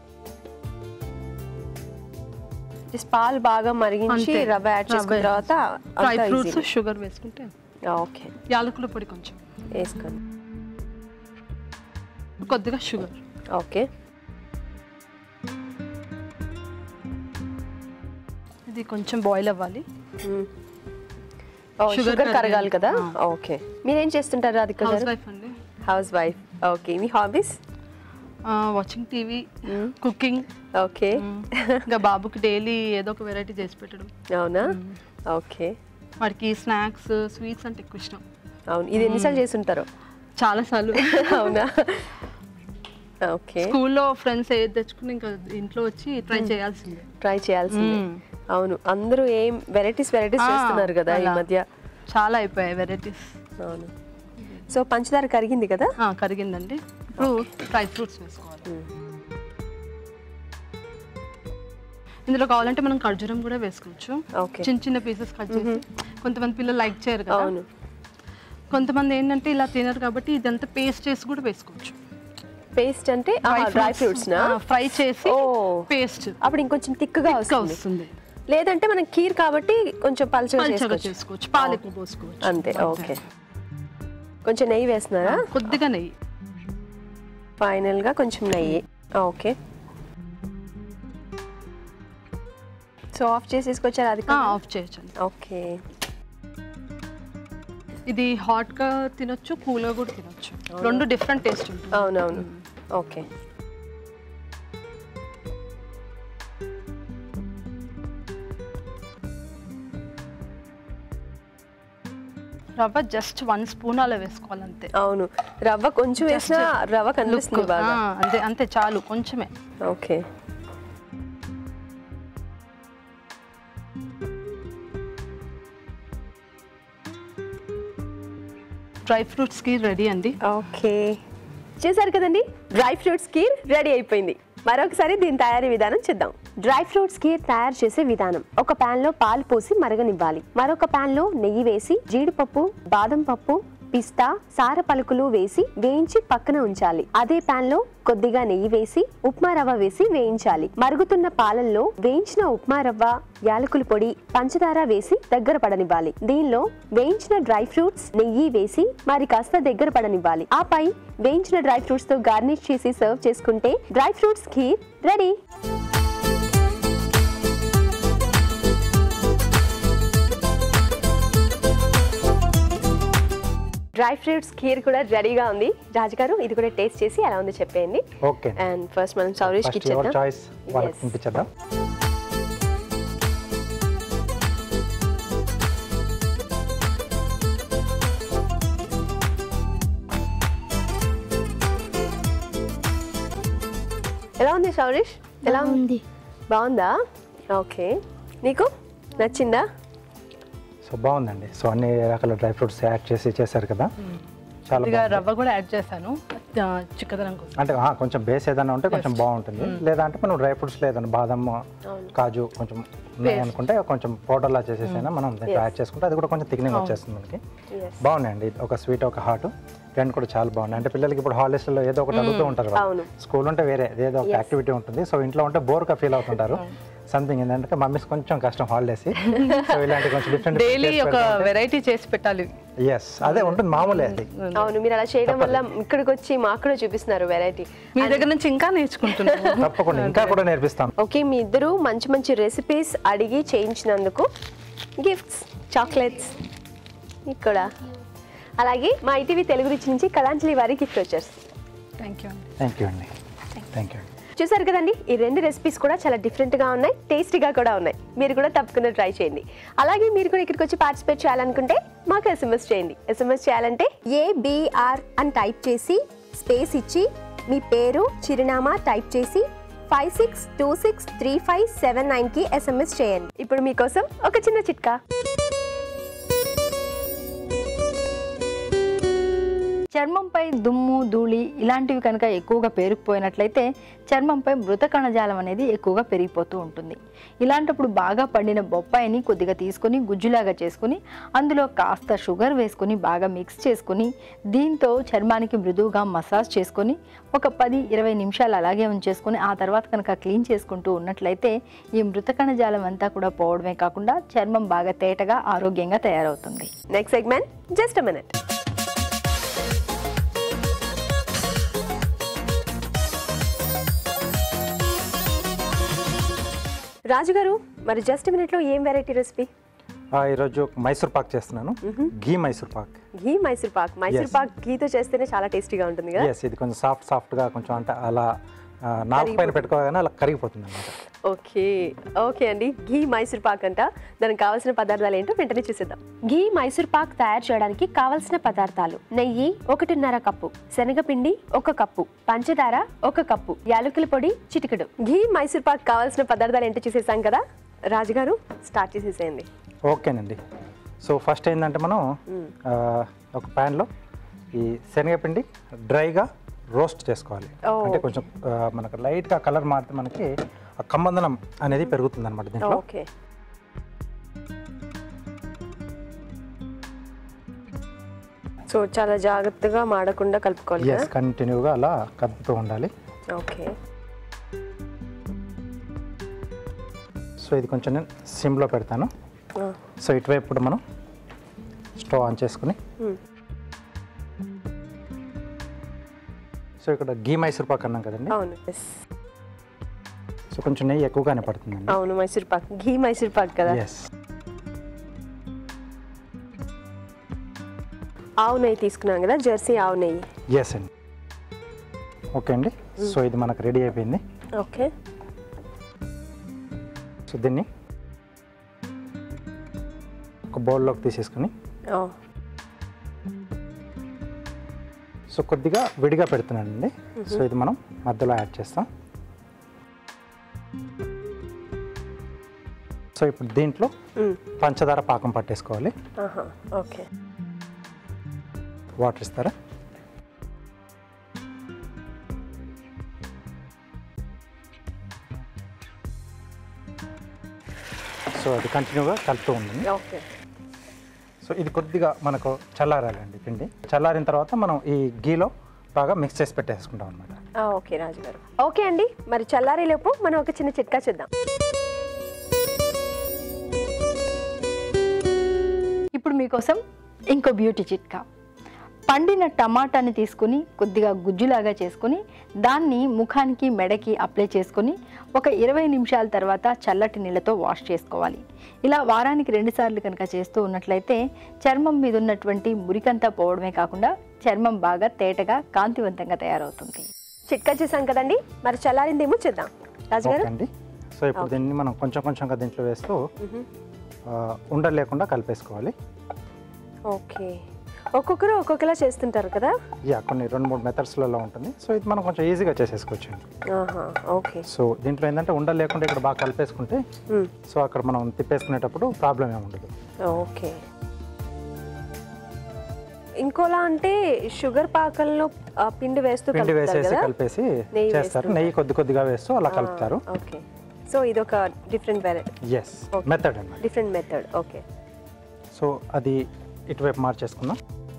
జస్ట్ పాలు బాగా మరిగించి అంతే. రవ్వ యాడ్ చేసుకున్న రవ్వ తర్వాత డ్రై అంతా ఫ్రూట్స్ easy. షుగర్ వేసుకుంటే ఓకే యాలకుల పొడి కొంచెం వేసుకోండి కొద్దిగా షుగర్ ఓకే ఇది కొంచెం బాయిల్ అవ్వాలి మ్మ్. ఓ, Sugar షుగర్ కరగాలి. కరగాలి కదా ఆ. ఓకే మీరేం చేస్తుంటారు రాధిక హౌస్ గారు వైఫ్ అండి హౌస్ వైఫ్ ఓకే మీ hobbies watching TV cooking okay ఇంకా బాబుకి డైలీ ఏదో ఒక వెరైటీ చేసి పెట్టడం అవునా ఓకే వాడికి స్నాక్స్ స్వీట్స్ అంటే ఎక్కువ ఇష్టం అవును ఇది ఎన్నిసార్లు చేస్తుంటారు చాలా సార్లు అవునా ఓకే స్కూల్లో ఫ్రెండ్స్ ఏది తెచ్చుకుని ఇంకా ఇంట్లో వచ్చి ట్రై చేయాల్సిందే ట్రై చేయాల్సింది మ్మ్. అవును అందరూ ఏం వెరైటీస్ వెరైటీస్ ఆ, చేస్తున్నారు కదా ఈ అలా. మధ్య చాలా అయిపోయాయి వెరైటీస్ అవును సో పంచదార కరిగింది కదా కరిగిందండి ఇప్పుడు డ్రై ఫ్రూట్స్ వేసుకోవాలి ఇందులో కావాలంటే మనం ఖర్జూరం కూడా వేసుకోవచ్చు ఓకే చిన్న చిన్న పీసెస్ కట్ చేసి కొంతమంది పిల్లలు లైక్ చేయరు కదా అవును కొంతమంది ఏంటంటే ఇలా తినరు కాబట్టి ఇదంతా పేస్ట్ చేసి కూడా వేసుకోవచ్చు పేస్ట్ అంటే డ్రై ఫ్రూట్స్ నా ఫ్రై చేసి ఓ. పేస్ట్ అప్పుడు ఇంకొంచెం థిక్గా వస్తుంది వస్తుంది లేదంటే మనం కీర్ కాబట్టి కొంచెం పలుచగా పల్చగా చేసుకోవచ్చు చేసుకోవచ్చు పాలు ఎక్కువ పోసుకోవచ్చు అంతే ఓకే కొంచెం నెయ్యి వేస్తున్నారా కొద్దిగా నెయ్యి ఫైనల్ గా కొంచెం నెయ్యి ఓకే సో ఆఫ్ చేసి తీసుకొచ్చారు అది ఆఫ్ చేయొచ్చు ఓకే ఇది హాట్ గా తినొచ్చు కూల్ గా కూడా తినొచ్చు రెండు డిఫరెంట్ టేస్ట్ ఉంటుంది అవునవును ఓకే రవ్వ జస్ట్ వన్ స్పూన్ అలా వేసుకోవాలి అంతే అవును రవ్వ కొంచెం వేసినా రవ్వ కనిపిస్తుంది Look. బాగా ఆ, అంతే అంతే చాలు కొంచెమే ఓకే డ్రై ఫ్రూట్స్ కి రెడీ అండి ఓకే చేశారు కదండి డ్రై ఫ్రూట్స్ కీర్ రెడీ అయిపోయింది మరొకసారి దీని తయారీ విధానం చూద్దాం డ్రై ఫ్రూట్స్ కీర్ తయారు చేసే విధానం ఒక పాన్ లో పాలు పోసి మరగనివ్వాలి మరొక పాన్ లో నెయ్యి వేసి జీడిపప్పు బాదం పప్పు పిస్తా సార పలుకులు వేసి వేయించి పక్కన ఉంచాలి అదే పాన్ లో కొద్దిగా నెయ్యి వేసి ఉప్మా రవ్వ వేసి వేయించాలి మరుగుతున్న పాలల్లో వేయించిన ఉప్మా రవ్వ యాలకుల పొడి పంచదార వేసి దగ్గర పడనివ్వాలి దీనిలో వేయించిన డ్రై ఫ్రూట్స్ నెయ్యి వేసి మరి కాస్త దగ్గర పడనివ్వాలి ఆపై వేయించిన డ్రై ఫ్రూట్స్ తో గార్నిష్ చేసి సర్వ్ చేసుకుంటే dry fruits kheer ready dry fruits kheer కూడా రెడీగా ఉంది రాజుగారు ఇది కూడా టేస్ట్ చేసి ఎలా ఉందో చెప్పేయండి ఓకే అండ్ ఫస్ట్ మనం సౌరేష్ కి ఫస్ట్ యువర్ ఇచ్చేద్దాం చాయిస్ వాళ్ళకి Yes. తినిపించేద్దాం ఎలా ఉంది సౌరేష్ ఎలా ఉంది ఉంది బాగుందా ఓకే నీకు నచ్చిందా సో బాగుందండి సో అన్ని రకాల డ్రై ఫ్రూట్స్ యాడ్ చేసి చేశారు కదా చాలా కొద్దిగా బాగుంది. రవ్వ కూడా యాడ్ చేశాను ఆ, చిక్కదనం కోసం అంటే ఆ, కొంచెం బేస్ ఏదైనా ఉంటే కొంచెం బాగుంటుంది లేదా అంటే మనం డ్రై ఫ్రూట్స్ లేదన్న బాదం కాజు కొంచెం ఉన్నాయి అనుకుంటే కొంచెం పౌడర్లా చేసేసైనా మనం దీంట్లో యాడ్ చేసుకుంటే అది కూడా కొంచెం థిక్నింగ్ వచ్చేస్తుంది మనకి బాగున్నాయండి ఒక స్వీట్ ఒక హాట్ రెండు కూడా చాలా బాగున్నాయి అంటే పిల్లలకి ఇప్పుడు హాలిడేస్లో ఏదో ఒకటి అడుగుతూ ఉంటారు అవును. స్కూల్ ఉంటే వేరే ఏదో ఒక యాక్టివిటీ ఉంటుంది సో ఇంట్లో ఉంటే బోర్గా ఫీల్ అవుతుంటారు సంథింగ్ ఏంటంటే మమ్మీస్ కొంచెం కష్టం హాలిడేస్ సో ఇలాంటి కొంచెం డిఫరెంట్ డైలీ ఒక వెరైటీ చేసి పెట్టాలి ఎస్ అదే ఉంటుంది మామూలే అది అవును మీరు అలా చేయడం వల్ల ఇక్కడికి వచ్చి మాకు కూడా చూపిస్తున్నారు వెరైటీ మీ దగ్గర నుంచి ఇంకా నేర్చుకుంటున్నాను తప్పకుండా ఇంకా కూడా నేర్పిస్తాం ఓకే మీ ఇద్దరు మంచి మంచి రెసిపీస్ అడిగి చేయించినందుకు గిఫ్ట్స్ చాక్లెట్స్ ఇక్కడ అలాగే మా ఐటీవీ తెలుగు రుచి నుంచి కళాంజలి వారి gift vouchers thank you thank you అండి థ్యాంక్ యూ చూసారు కదండి ఈ రెండు రెసిపీస్ కూడా చాలా డిఫరెంట్గా ఉన్నాయి టేస్టీగా కూడా ఉన్నాయి మీరు కూడా తప్పకుండా ట్రై చేయండి అలాగే మీరు కూడా ఇక్కడికి వచ్చి పార్టిసిపేట్ చేయాలనుకుంటే మాకు ఎస్ఎంఎస్ చేయండి ఎస్ఎంఎస్ చేయాలంటే ఏబిఆర్ అని టైప్ చేసి స్పేస్ ఇచ్చి మీ పేరు చిరునామా టైప్ చేసి five six two six three five seven నైన్కి ఎస్ఎంఎస్ చేయండి ఇప్పుడు మీకోసం ఒక చిన్న చిట్కా చర్మంపై దుమ్ము ధూళి ఇలాంటివి కనుక ఎక్కువగా పేరుకుపోయినట్లయితే చర్మంపై మృత కణజాలం అనేది ఎక్కువగా పెరిగిపోతూ ఉంటుంది ఇలాంటప్పుడు బాగా పండిన బొప్పాయిని కొద్దిగా తీసుకొని గుజ్జులాగా చేసుకొని అందులో కాస్త షుగర్ వేసుకొని బాగా మిక్స్ చేసుకొని దీంతో చర్మానికి మృదువుగా మసాజ్ చేసుకొని ఒక పది ఇరవై నిమిషాలు అలాగే ఉంచేసుకొని ఆ తర్వాత కనుక క్లీన్ చేసుకుంటూ ఉన్నట్లయితే ఈ మృత కణజాలం అంతా కూడా పోవడమే కాకుండా చర్మం బాగా తేటగా ఆరోగ్యంగా తయారవుతుంది నెక్స్ట్ సెగ్మెంట్ జస్ట్ మినిట్ రాజుగారు మరి జస్ట్ మినిట్లో ఏం వెరైటీ రెసిపీ ఆ, ఈరోజు మైసూర్ పాక్ చేస్తున్నాను ఘీ మైసూర్ పాక్ ఘీ మైసూర్ పాక్ మైసూర్ Yes. పాక్ ఘీతో చేస్తేనే చాలా టేస్టీగా ఉంటుంది కదా ఎస్ ఇది కొంచెం సాఫ్ట్ సాఫ్ట్గా కొంచెం అంటే అలా ఆ, నాలుగు పైన పెట్టుకోగానే అలా కరిగిపోతుంది అనమాట ఓకే ఓకే అండి ఘీ మైసూర్ పాక్ అంట దానికి కావాల్సిన పదార్థాలు ఏంటో వెంటనే చూసేద్దాం ఘీ మైసూర్ పాక్ తయారు చేయడానికి కావాల్సిన పదార్థాలు నెయ్యి ఒకటిన్నర కప్పు శనగపిండి ఒక కప్పు పంచదార ఒక కప్పు యాలకుల పొడి చిటికెడు ఘీ మైసూర్ పాక్ కావాల్సిన పదార్థాలు ఏంటో చూసేసాం కదా రాజుగారు స్టార్ట్ చేసేసేయండి ఓకేనండి సో ఫస్ట్ ఏంటంటే మనం ఆ, ఒక ప్యాన్లో ఈ శనగపిండి డ్రైగా రోస్ట్ చేసుకోవాలి Oh. అంటే కొంచెం ఆ, మనకు లైట్గా కలర్ మారితే మనకి ఆ కమ్మందనం అనేది పెరుగుతుంది అనమాట దీంట్లో ఓకే సో చాలా జాగ్రత్తగా మాడకుండా కలుపుకోవాలి ఎస్ కంటిన్యూగా అలా కదుపుతూ ఉండాలి ఓకే సో ఇది కొంచెం నేను సిమ్లో పెడతాను సో ఇటువైపు ఇప్పుడు మనం స్టవ్ ఆన్ చేసుకుని సో ఇక్కడ గీ మైసూర్ పాక్ అన్నాం కదండి అవును yes. సో కొంచెం నెయ్యి ఎక్కువగానే పడుతుందండి అవును మైసూర్ పాక్ ఘీ మైసూర్ పాక్ కదా ఎస్ ఆవు నెయ్యి తీసుకున్నాం కదా జెర్సీ ఆవు నెయ్యి ఎస్ అండి ఓకే అండి సో ఇది మనకు రెడీ అయిపోయింది ఓకే సో దీన్ని ఒక బౌల్లోకి తీసేసుకుని ఓ, సో కొద్దిగా విడిగా పెడుతున్నానండి సో ఇది మనం మధ్యలో యాడ్ చేస్తాం సో ఇప్పుడు దీంట్లో మ్, పంచదార పాకం పట్టేసుకోవాలి ఆహా, ఓకే వాటర్ ఇస్తారా సో అది కంటిన్యూగా కలుపుతూ ఉండండి ఓకే సో ఇది కొద్దిగా మనకు చల్లారాలండి పిండి చల్లారిన తర్వాత మనం ఈ గీలో బాగా మిక్స్ చేసి పెట్టేసుకుంటాం అనమాట ఆ, ఓకే రాజు గారు ఓకే అండి మరి చల్లారేలోపు మనం ఒక చిన్న చిట్కా చూద్దాం ఇప్పుడు మీకోసం ఇంకో బ్యూటీ చిట్కా పండిన టమాటాని తీసుకుని కొద్దిగా గుజ్జులాగా చేసుకుని దాన్ని ముఖానికి మెడకి అప్లై చేసుకొని ఒక ఇరవై నిమిషాల తర్వాత చల్లటి నీళ్ళతో వాష్ చేసుకోవాలి ఇలా వారానికి రెండుసార్లు కనుక చేస్తూ ఉన్నట్లయితే చర్మం మీద ఉన్నటువంటి మురికంతా పోవడమే కాకుండా చర్మం బాగా తేటగా కాంతివంతంగా తయారవుతుంది చిట్కా చూసాం కదండి మరి చల్లారిందేమో చూద్దాం రాజు గారు ఓకే అండి సో ఇప్పుడు దీన్ని మనం కొంచెం కొంచెంగా దీంట్లో వేస్తూ ఆ, ఉండలు లేకుండా కలిపేసుకోవాలి ఓకే ఒక్కొక్కరు ఒక్కొక్కలా చేస్తుంటారు కదా యా కొన్ని రెండు మూడు మెథడ్స్లలో ఉంటుంది సో ఇది మనం కొంచెం ఈజీగా చేసేసుకోవచ్చు అండి ఆహా ఓకే సో దీంట్లో ఏంటంటే ఉండలు లేకుండా ఇక్కడ బాగా కలిపేసుకుంటే మ్మ్. సో అక్కడ మనం తిప్పేసుకునేటప్పుడు ప్రాబ్లం ఏమి ఉండదు ఓకే ఇంకోలా అంటే షుగర్ పాకంలో ఆ, పిండి వేస్తూ పిండి కలుపుతారు వేసేసి కదా కలిపేసి నెయ్యి చేస్తారు వేసుకుంటారు. నెయ్యి కొద్ది కొద్దిగా వేస్తూ అలా కలుపుతారు ఓకే సో ఇది ఒక డిఫరెంట్ వెరైటీ ఎస్ మెథడ్ అన్నమాట డిఫరెంట్ మెథడ్ ఓకే సో అది ఇటువైపు మార్చేసుకుందాం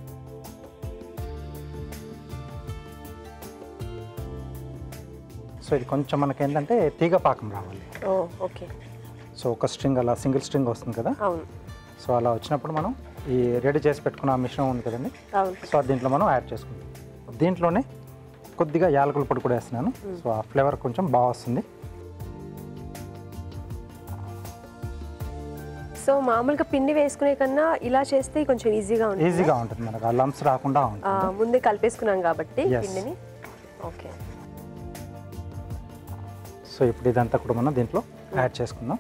సో ఇది కొంచెం మనకి ఏంటంటే తీగ పాకం రావాలి ఓ ఓకే సో ఒక స్ట్రింగ్ అలా సింగిల్ స్ట్రింగ్ వస్తుంది కదా అవును సో అలా వచ్చినప్పుడు మనం ఈ రెడీ చేసి పెట్టుకున్న ఆ మిశ్రమం ఉంది కదండి అవును సో అది దీంట్లో మనం యాడ్ చేసుకుంటాం దీంట్లోనే కొద్దిగా యాలకుల పొడి కూడా వేస్తున్నాను సో ఆ ఫ్లేవర్ కొంచెం బాగా వస్తుంది సో మామూలుగా పిండి వేసుకునే కన్నా ఇలా చేస్తే కొంచెం ఈజీగా ఉంటుంది ఈజీగా ఉంటుంది మనకు ఆ లంప్స్ రాకుండా ఆ, ఉంటుంది ముందే కలిపేసుకున్నాం కాబట్టి Yes. పిండిని ఓకే సో ఇప్పుడు ఇదంతా కూడా మనం దీంట్లో యాడ్ చేసుకుందాం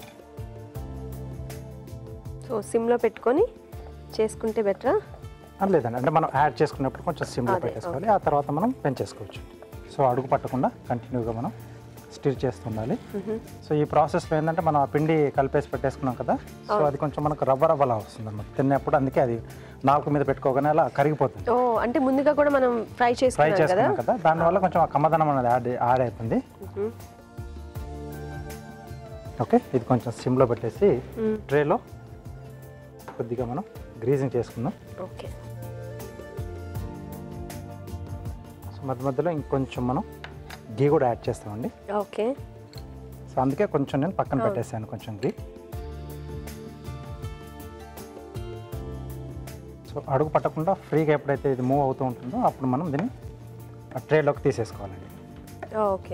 సో సిమ్లో పెట్టుకొని చేసుకుంటే బెటరా ఆ, లేదండి అంటే మనం యాడ్ చేసుకున్నప్పుడు కొంచెం సిమ్లో అదే, పెట్టేసుకోవాలి ఆ తర్వాత మనం పెంచేసుకోవచ్చు సో అడుగు పట్టకుండా కంటిన్యూగా మనం స్టిర్ చేస్తుండాలి సో ఈ ప్రాసెస్లో ఏంటంటే మనం ఆ పిండి కలిపేసి పెట్టేసుకున్నాం కదా సో అది కొంచెం మనకు రవ్వ రవ్వలా వస్తుంది అన్నమాట తిన్నప్పుడు అందుకే అది నాలుగు మీద పెట్టుకోగానే అలా కరిగిపోతుంది ఓ అంటే ముందుగా కూడా మనం ఫ్రై ఫ్రై చేసుకున్నాం కదా చేసుకున్నాం కదా దానివల్ల కొంచెం ఆ కమ్మదనం అనేది యాడ్ యాడ్ అవుతుంది మ్మ్. ఓకే ఇది కొంచెం సిమ్లో పెట్టేసి ట్రేలో కొద్దిగా మనం గ్రీజింగ్ చేసుకుందాం ఓకే సో మధ్య మధ్యలో ఇంకొంచెం మనం గీ కూడా యాడ్ చేస్తామండి ఓకే సో అందుకే కొంచెం నేను పక్కన పెట్టేసాను కొంచెం గీ సో అడుగు పట్టకుండా ఫ్రీగా ఎప్పుడైతే ఇది మూవ్ అవుతూ ఉంటుందో అప్పుడు మనం దీన్ని ఆ ట్రేలోకి తీసేసుకోవాలండి ఓకే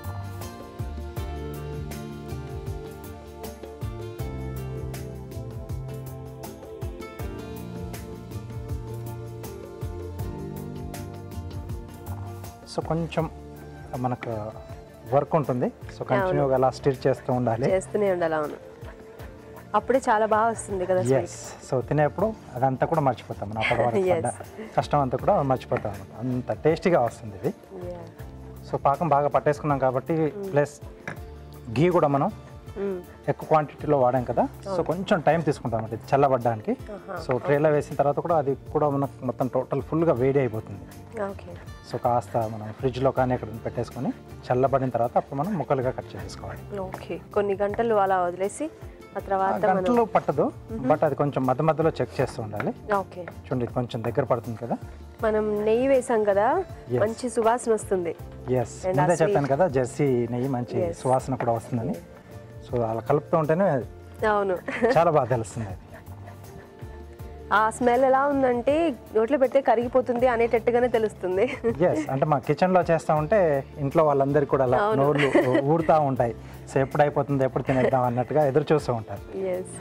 సో కొంచెం మనకు వర్క్ ఉంటుంది సో కంటిన్యూగా అలా స్టిర్ చేస్తూ ఉండాలి చేస్తూనే ఉండాలి అవును అప్పుడే చాలా బాగా వస్తుంది కదా ఎస్ సో తినేప్పుడు అదంతా కూడా మర్చిపోతాం మనం అప్పటి వరకు Yes. పడ్డ కష్టం అంతా కూడా మర్చిపోతాం అన్నమాట. అంత టేస్టీగా వస్తుంది ఇది Yeah. సో పాకం బాగా పట్టేసుకున్నాం కాబట్టి ప్లస్ గీ కూడా మనం మ్మ్. ఎక్కువ క్వాంటిటీలో వాడాం కదా సో కొంచెం టైం తీసుకుంటాం అంటే చల్లబడ్డానికి సో ట్రేలో వేసిన తర్వాత కూడా అది కూడా మనకు మొత్తం టోటల్ ఫుల్గా వేడి అయిపోతుంది ఓకే సో కాస్త మనం ఫ్రిడ్జ్లో కానీ ఎక్కడ పెట్టేసుకొని చల్లబడిన తర్వాత అప్పుడు మనం ముక్కలుగా కట్ చేసేసుకోవాలి ఓకే కొన్ని గంటలు అలా వదిలేసి ఆ ఆ తర్వాత మనం గంటలో పట్టదు బట్ అది కొంచెం మధ్య మధ్యలో చెక్ చేస్తూ ఉండాలి ఓకే చూడండి ఇది కొంచెం దగ్గర పడుతుంది కదా మనం నెయ్యి వేసాం కదా Yes. మంచి సువాసన వస్తుంది ఎస్ And ముందే ఆ చెప్పాను కదా జెర్సీ నెయ్యి మంచి Yes. సువాసన కూడా వస్తుందని సో అలా కలుపుతూ ఉంటేనే అవును చాలా బాగా తెలుస్తుంది అది ఆ స్మెల్ ఎలా ఉందంటే నోట్లో పెడితే కరిగిపోతుంది అనేటట్టుగానే తెలుస్తుంది ఎస్ అంటే మా కిచెన్లో చేస్తూ ఉంటే ఇంట్లో వాళ్ళందరికీ కూడా అలా నోళ్ళు ఊడుతూ ఉంటాయి సో ఎప్పుడు అయిపోతుంది ఎప్పుడు తినేద్దాం అన్నట్టుగా ఎదురు చూస్తూ ఉంటారు ఎస్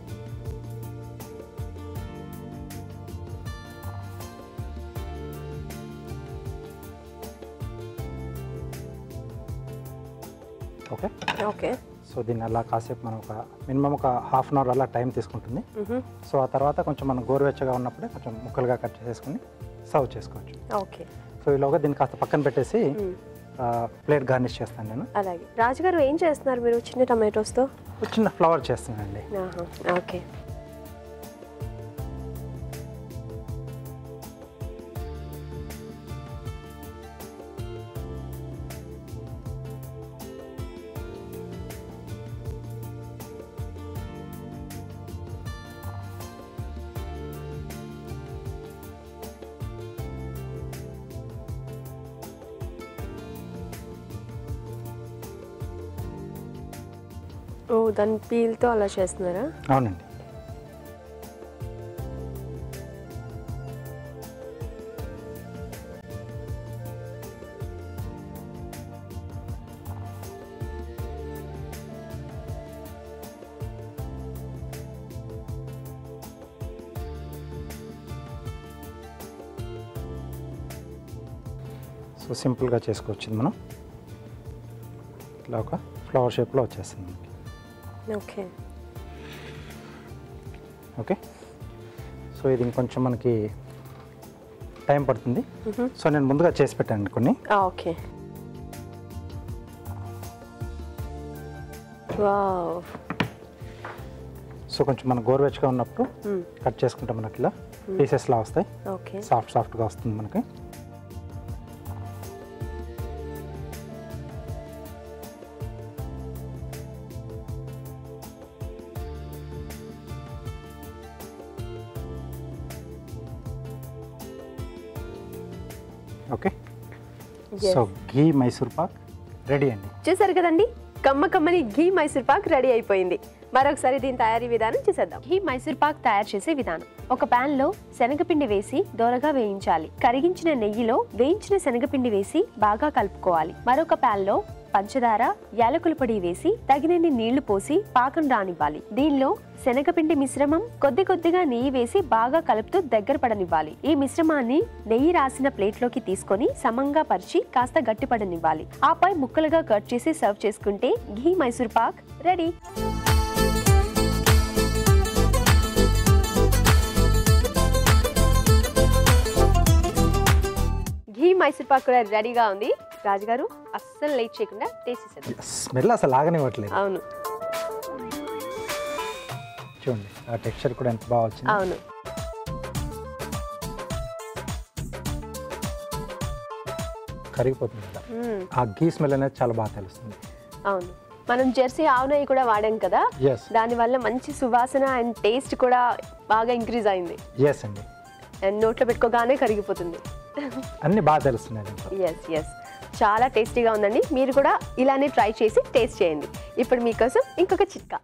ఓకే ఓకే సో దీన్ని అలా కాసేపు మనం ఒక మినిమం ఒక హాఫ్ అన్ అవర్ అలా టైం తీసుకుంటుంది సో ఆ తర్వాత కొంచెం మనం గోరువెచ్చగా ఉన్నప్పుడే కొంచెం ముక్కలుగా కట్ చేసేసుకుని సర్వ్ చేసుకోవచ్చు ఓకే సో ఈలోగా దీన్ని కాస్త పక్కన పెట్టేసి ప్లేట్ గార్నిష్ చేస్తాను నేను అలాగే రాజుగారు ఏం చేస్తున్నారు మీరు చిన్న టమాటోస్తో ఒక చిన్న ఫ్లవర్ చేస్తానండి ఆహా, ఓకే ఓ దాని పీల్తో అలా చేస్తున్నారా అవునండి సో సింపుల్గా చేసుకోవచ్చు ఇది మనం ఇట్లా ఒక ఫ్లవర్ షేప్లో వచ్చేస్తుంది మనకి ఓకే ఓకే సో ఇది ఇంకొంచెం మనకి టైం పడుతుంది సో నేను ముందుగా చేసి పెట్టాను కొన్ని ఓకే వావ్ సో కొంచెం మన గోరువెచ్చగా ఉన్నప్పుడు కట్ చేసుకుంటే మనకి ఇలా పీసెస్లా వస్తాయి ఓకే సాఫ్ట్ సాఫ్ట్గా వస్తుంది మనకి okay so ghee Mysore pak ready అండి చూసారు కదండి కమ్మ కమ్మని ఘీ మైసూర్ పాక్ రెడీ అయిపోయింది మరొకసారి దీని తయారీ విధానం చూసేద్దాం ఘీ మైసూర్ పాక్ తయారు చేసే విధానం ఒక పాన్ లో శనగపిండి వేసి దోరగా వేయించాలి కరిగించిన నెయ్యిలో వేయించిన శనగపిండి వేసి బాగా కలుపుకోవాలి మరొక పాన్ లో పంచదార యాలకుల పొడి వేసి తగినన్ని నీళ్లు పోసి పాకం రానివ్వాలి దీనిలో శనగపిండి మిశ్రమం కొద్ది కొద్దిగా నెయ్యి వేసి బాగా కలుపుతూ దగ్గర పడనివ్వాలి ఈ మిశ్రమాన్ని నెయ్యి రాసిన ప్లేట్లోకి తీసుకొని సమంగా పరిచి కాస్త గట్టిపడనివ్వాలి ఆపై ముక్కలుగా కట్ చేసి సర్వ్ చేసుకుంటే ఘీ మైసూర్ పాక్ రెడీ ఘీ మైసూర్ పాక్ కూడా రెడీగా ఉంది రాజుగారు అస్సలు లేట్ చేయకుండా టేస్ట్ చేసేద్దాం స్మెల్ అసలు ఆగనివ్వట్లేదు అవును చూడండి ఆ టెక్స్చర్ కూడా ఎంత బాగా వచ్చింది అవును కరిగిపోతుంది కదా మ్మ్. ఆ ఘీ స్మెల్ అనేది చాలా బాగా తెలుస్తుంది అవును మనం జెర్సీ ఆవు నెయ్యి కూడా వాడాం కదా ఎస్ దానివల్ల మంచి సువాసన అండ్ టేస్ట్ కూడా బాగా ఇంక్రీజ్ అయింది ఎస్ అండి అండ్ నోట్లో పెట్టుకోగానే కరిగిపోతుంది అన్నీ బాగా తెలుస్తున్నాయి దీంట్లో ఎస్ ఎస్ చాలా టేస్టీగా ఉందండి మీరు కూడా ఇలానే ట్రై చేసి టేస్ట్ చేయండి ఇప్పుడు మీకోసం ఇంకొక చిట్కా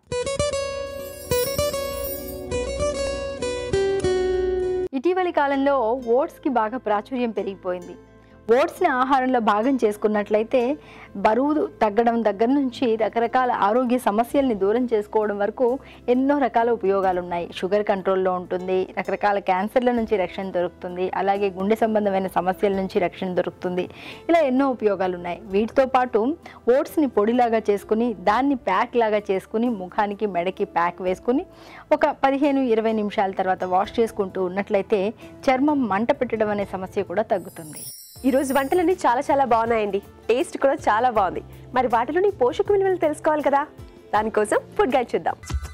ఇటీవలి కాలంలో ఓట్స్కి బాగా ప్రాచుర్యం పెరిగిపోయింది ఓట్స్ని ఆహారంలో భాగం చేసుకున్నట్లయితే బరువు తగ్గడం దగ్గర నుంచి రకరకాల ఆరోగ్య సమస్యల్ని దూరం చేసుకోవడం వరకు ఎన్నో రకాల ఉపయోగాలు ఉన్నాయి షుగర్ కంట్రోల్లో ఉంటుంది రకరకాల క్యాన్సర్ల నుంచి రక్షణ దొరుకుతుంది అలాగే గుండె సంబంధమైన సమస్యల నుంచి రక్షణ దొరుకుతుంది ఇలా ఎన్నో ఉపయోగాలు ఉన్నాయి వీటితో పాటు ఓట్స్ని పొడిలాగా చేసుకుని దాన్ని ప్యాక్ లాగా చేసుకుని ముఖానికి మెడకి ప్యాక్ వేసుకుని ఒక పదిహేను ఇరవై నిమిషాల తర్వాత వాష్ చేసుకుంటూ ఉన్నట్లయితే చర్మం మంట పెట్టడం అనే సమస్య కూడా తగ్గుతుంది ఈ రోజు వంటలన్నీ చాలా చాలా బాగున్నాయండి టేస్ట్ కూడా చాలా బాగుంది మరి వాటిలోని పోషక విలువలు తెలుసుకోవాలి కదా దానికోసం ఫుడ్ గైడ్ చూద్దాం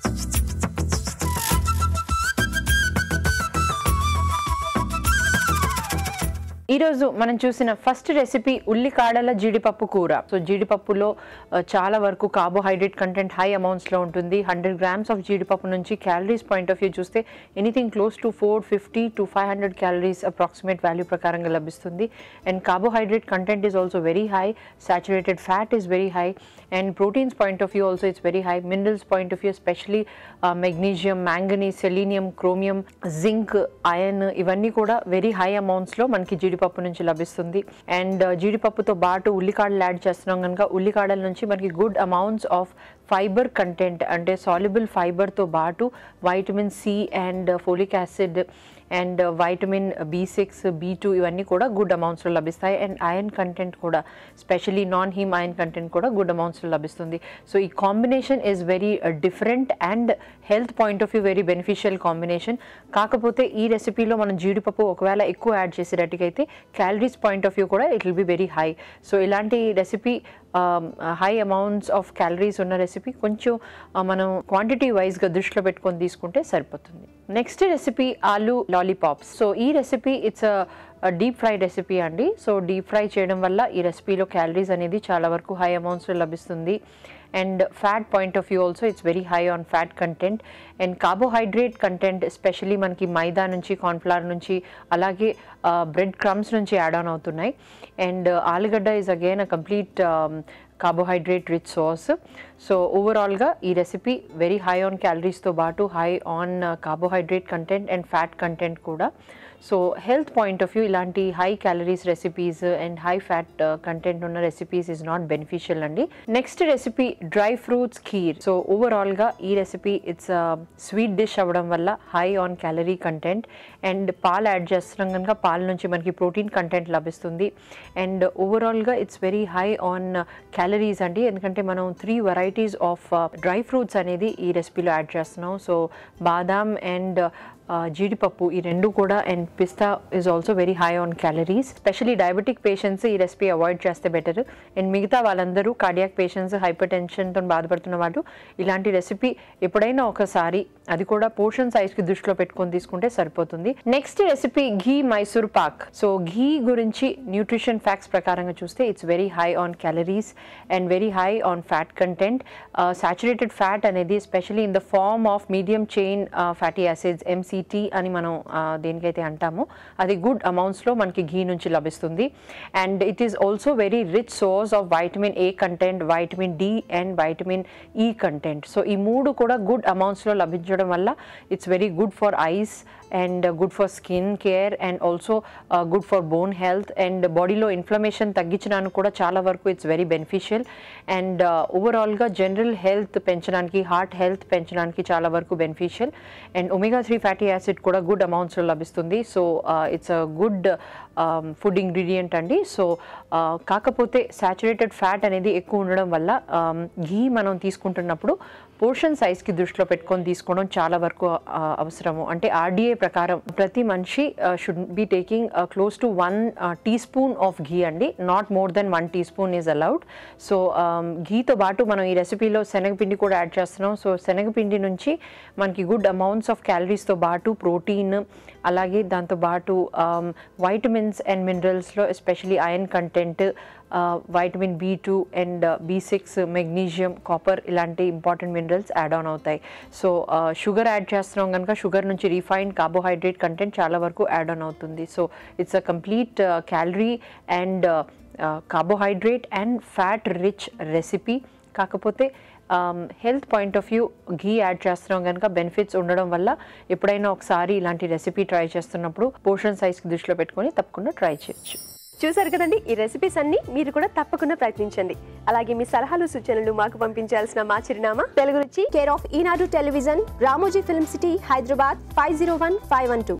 ఈరోజు మనం చూసిన ఫస్ట్ రెసిపీ ఉల్లికాడల జీడిపప్పు కూర సో జీడిపప్పులో ఆ, చాలా వరకు కార్బోహైడ్రేట్ కంటెంట్ హై అమౌంట్స్లో ఉంటుంది హండ్రెడ్ గ్రామ్స్ ఆఫ్ జీడిపప్పు నుంచి క్యాలరీస్ పాయింట్ ఆఫ్ వ్యూ చూస్తే anything close to four fifty to five hundred calories approximate value ప్రకారంగా లభిస్తుంది and carbohydrate content is also very high saturated fat is very high and proteins point of view also it's very high minerals point of view especially magnesium manganese selenium chromium zinc iron ఇవన్నీ కూడా very high అమౌంట్స్లో మనకి జీడిపప్పు నుంచి లభిస్తుంది and జీడిపప్పుతో పాటు ఉల్లికాడలు add చేస్తున్నాం కనుక ఉల్లికాడల నుంచి మనకి good amounts of fibre content అంటే సాల్యుబుల్ ఫైబర్తో పాటు vitamin C and folic acid and vitamin B six B two ఇవన్నీ కూడా గుడ్ అమౌంట్స్లో లభిస్తాయి అండ్ ఐరన్ కంటెంట్ కూడా specially non heme iron content కూడా గుడ్ అమౌంట్స్లో లభిస్తుంది సో ఈ combination is very different and health point of view very beneficial combination కాకపోతే ఈ రెసిపీలో మనం జీడిపప్పు ఒకవేళ ఎక్కువ యాడ్ చేసేటట్టుకైతే క్యాలరీస్ పాయింట్ ఆఫ్ వ్యూ కూడా it will be very high so ఇలాంటి recipe high amounts of calories ఉన్న రెసిపీ కొంచెం ఆ, మనం క్వాంటిటీ వైజ్గా దృష్టిలో పెట్టుకొని తీసుకుంటే సరిపోతుంది next recipe aloo lollipops so ఈ recipe it's deep fry recipe అండి సో డీప్ ఫ్రై చేయడం వల్ల ఈ రెసిపీలో క్యాలరీస్ అనేది చాలా వరకు హై అమౌంట్స్లో లభిస్తుంది and fat point of view also it's very high on fat content and carbohydrate content especially మనకి మైదా నుంచి కార్న్ఫ్లవర్ నుంచి అలాగే బ్రెడ్ క్రమ్స్ నుంచి యాడ్ ఆన్ అవుతున్నాయి అండ్ ఆలుగడ్డ is again a complete carbohydrate rich సాస్ సో ఓవరాల్గా ఈ రెసిపీ వెరీ హై ఆన్ క్యాలరీస్తో పాటు high on carbohydrate content and fat content కూడా so health point of view ఇలాంటి high calories recipes and high fat content ఉన్న రెసిపీస్ ఇస్ నాట్ బెనిఫిషియల్ అండి next recipe dry fruits kheer so ఓవరాల్గా ఈ recipe it's sweet dish అవ్వడం వల్ల high on calorie content and పాలు add చేస్తున్నాం కనుక పాల నుంచి మనకి ప్రోటీన్ కంటెంట్ లభిస్తుంది అండ్ ఓవరాల్గా it's very high on calories అండి ఎందుకంటే మనం three varieties of dry fruits అనేది ఈ రెసిపీలో యాడ్ చేస్తున్నాం సో బాదాం అండ్ జీడిపప్పు ఈ రెండు కూడా అండ్ పిస్తా is also very high on calories specially diabetic patients ఈ రెసిపీ అవాయిడ్ చేస్తే బెటర్ అండ్ మిగతా వాళ్ళందరూ కార్డియాక్ పేషెంట్స్ హైపర్ టెన్షన్తో బాధపడుతున్న వాళ్ళు ఇలాంటి రెసిపీ ఎప్పుడైనా ఒకసారి అది కూడా పోర్షన్ సైజ్కి దృష్టిలో పెట్టుకొని తీసుకుంటే సరిపోతుంది next recipe ghee Mysore pak so ghee గురించి న్యూట్రిషన్ ఫ్యాక్ట్స్ ప్రకారంగా చూస్తే it's very high on calories and very high on fat content saturated fat అనేది especially in the form of medium chain fatty acids MCT అని మనం ఆ, దేనికైతే అంటామో అది గుడ్ అమౌంట్స్లో మనకి ఘీ నుంచి లభిస్తుంది and it is also very rich source of vitamin A content vitamin D and vitamin E content so ఈ మూడు కూడా గుడ్ అమౌంట్స్లో లభించడం వల్ల it's very good for eyes and good for skin care and also good for bone health and బాడీలో inflammation తగ్గించడానికి కూడా చాలా వరకు ఇట్స్ వెరీ బెనిఫిషియల్ అండ్ ఓవరాల్గా జనరల్ హెల్త్ పెంచడానికి హార్ట్ హెల్త్ పెంచడానికి చాలా వరకు beneficial and omega three fatty acid కూడా గుడ్ అమౌంట్స్లో లభిస్తుంది so it's a good food ingredient అండి సో కాకపోతే సాచురేటెడ్ ఫ్యాట్ అనేది ఎక్కువ ఉండడం వల్ల ఘీ మనం తీసుకుంటున్నప్పుడు పోర్షన్ సైజ్కి దృష్టిలో పెట్టుకొని తీసుకోవడం చాలా వరకు ఆ, అవసరము అంటే ఆర్డీఏ ప్రకారం ప్రతి మనిషి should be taking close to one teaspoon of ghee అండి not more than one teaspoon is allowed so ఘీతో పాటు మనం ఈ రెసిపీలో శనగపిండి కూడా యాడ్ చేస్తున్నాం సో శనగపిండి నుంచి మనకి గుడ్ అమౌంట్స్ ఆఫ్ క్యాలరీస్తో పాటు ప్రోటీన్ అలాగే దాంతో పాటు వైటమిన్స్ అండ్ మినరల్స్లో especially iron content vitamin B two and B six magnesium copper ఇలాంటి ఇంపార్టెంట్ మినరల్స్ యాడ్ ఆన్ అవుతాయి సో షుగర్ యాడ్ చేస్తున్నాం కనుక షుగర్ నుంచి రిఫైన్డ్ కార్బోహైడ్రేట్ కంటెంట్ చాలా వరకు యాడ్ ఆన్ అవుతుంది so it's a complete calorie and carbohydrate and fat rich recipe కాకపోతే health point of view ghee add చేస్తున్నాం కనుక బెనిఫిట్స్ ఉండడం వల్ల ఎప్పుడైనా ఒకసారి ఇలాంటి రెసిపీ ట్రై చేస్తున్నప్పుడు పోర్షన్ సైజ్కి దృష్టిలో పెట్టుకొని తప్పకుండా ట్రై చేయొచ్చు చూసారు కదండి ఈ రెసిపీస్ అన్ని మీరు కూడా తప్పకుండా ప్రయత్నించండి అలాగే మీ సలహాలు సూచనలు మాకు పంపించాల్సిన మా చిరునామా Telugu Ruchi care of Eenadu television Ramoji film city Hyderabad five zero one five one two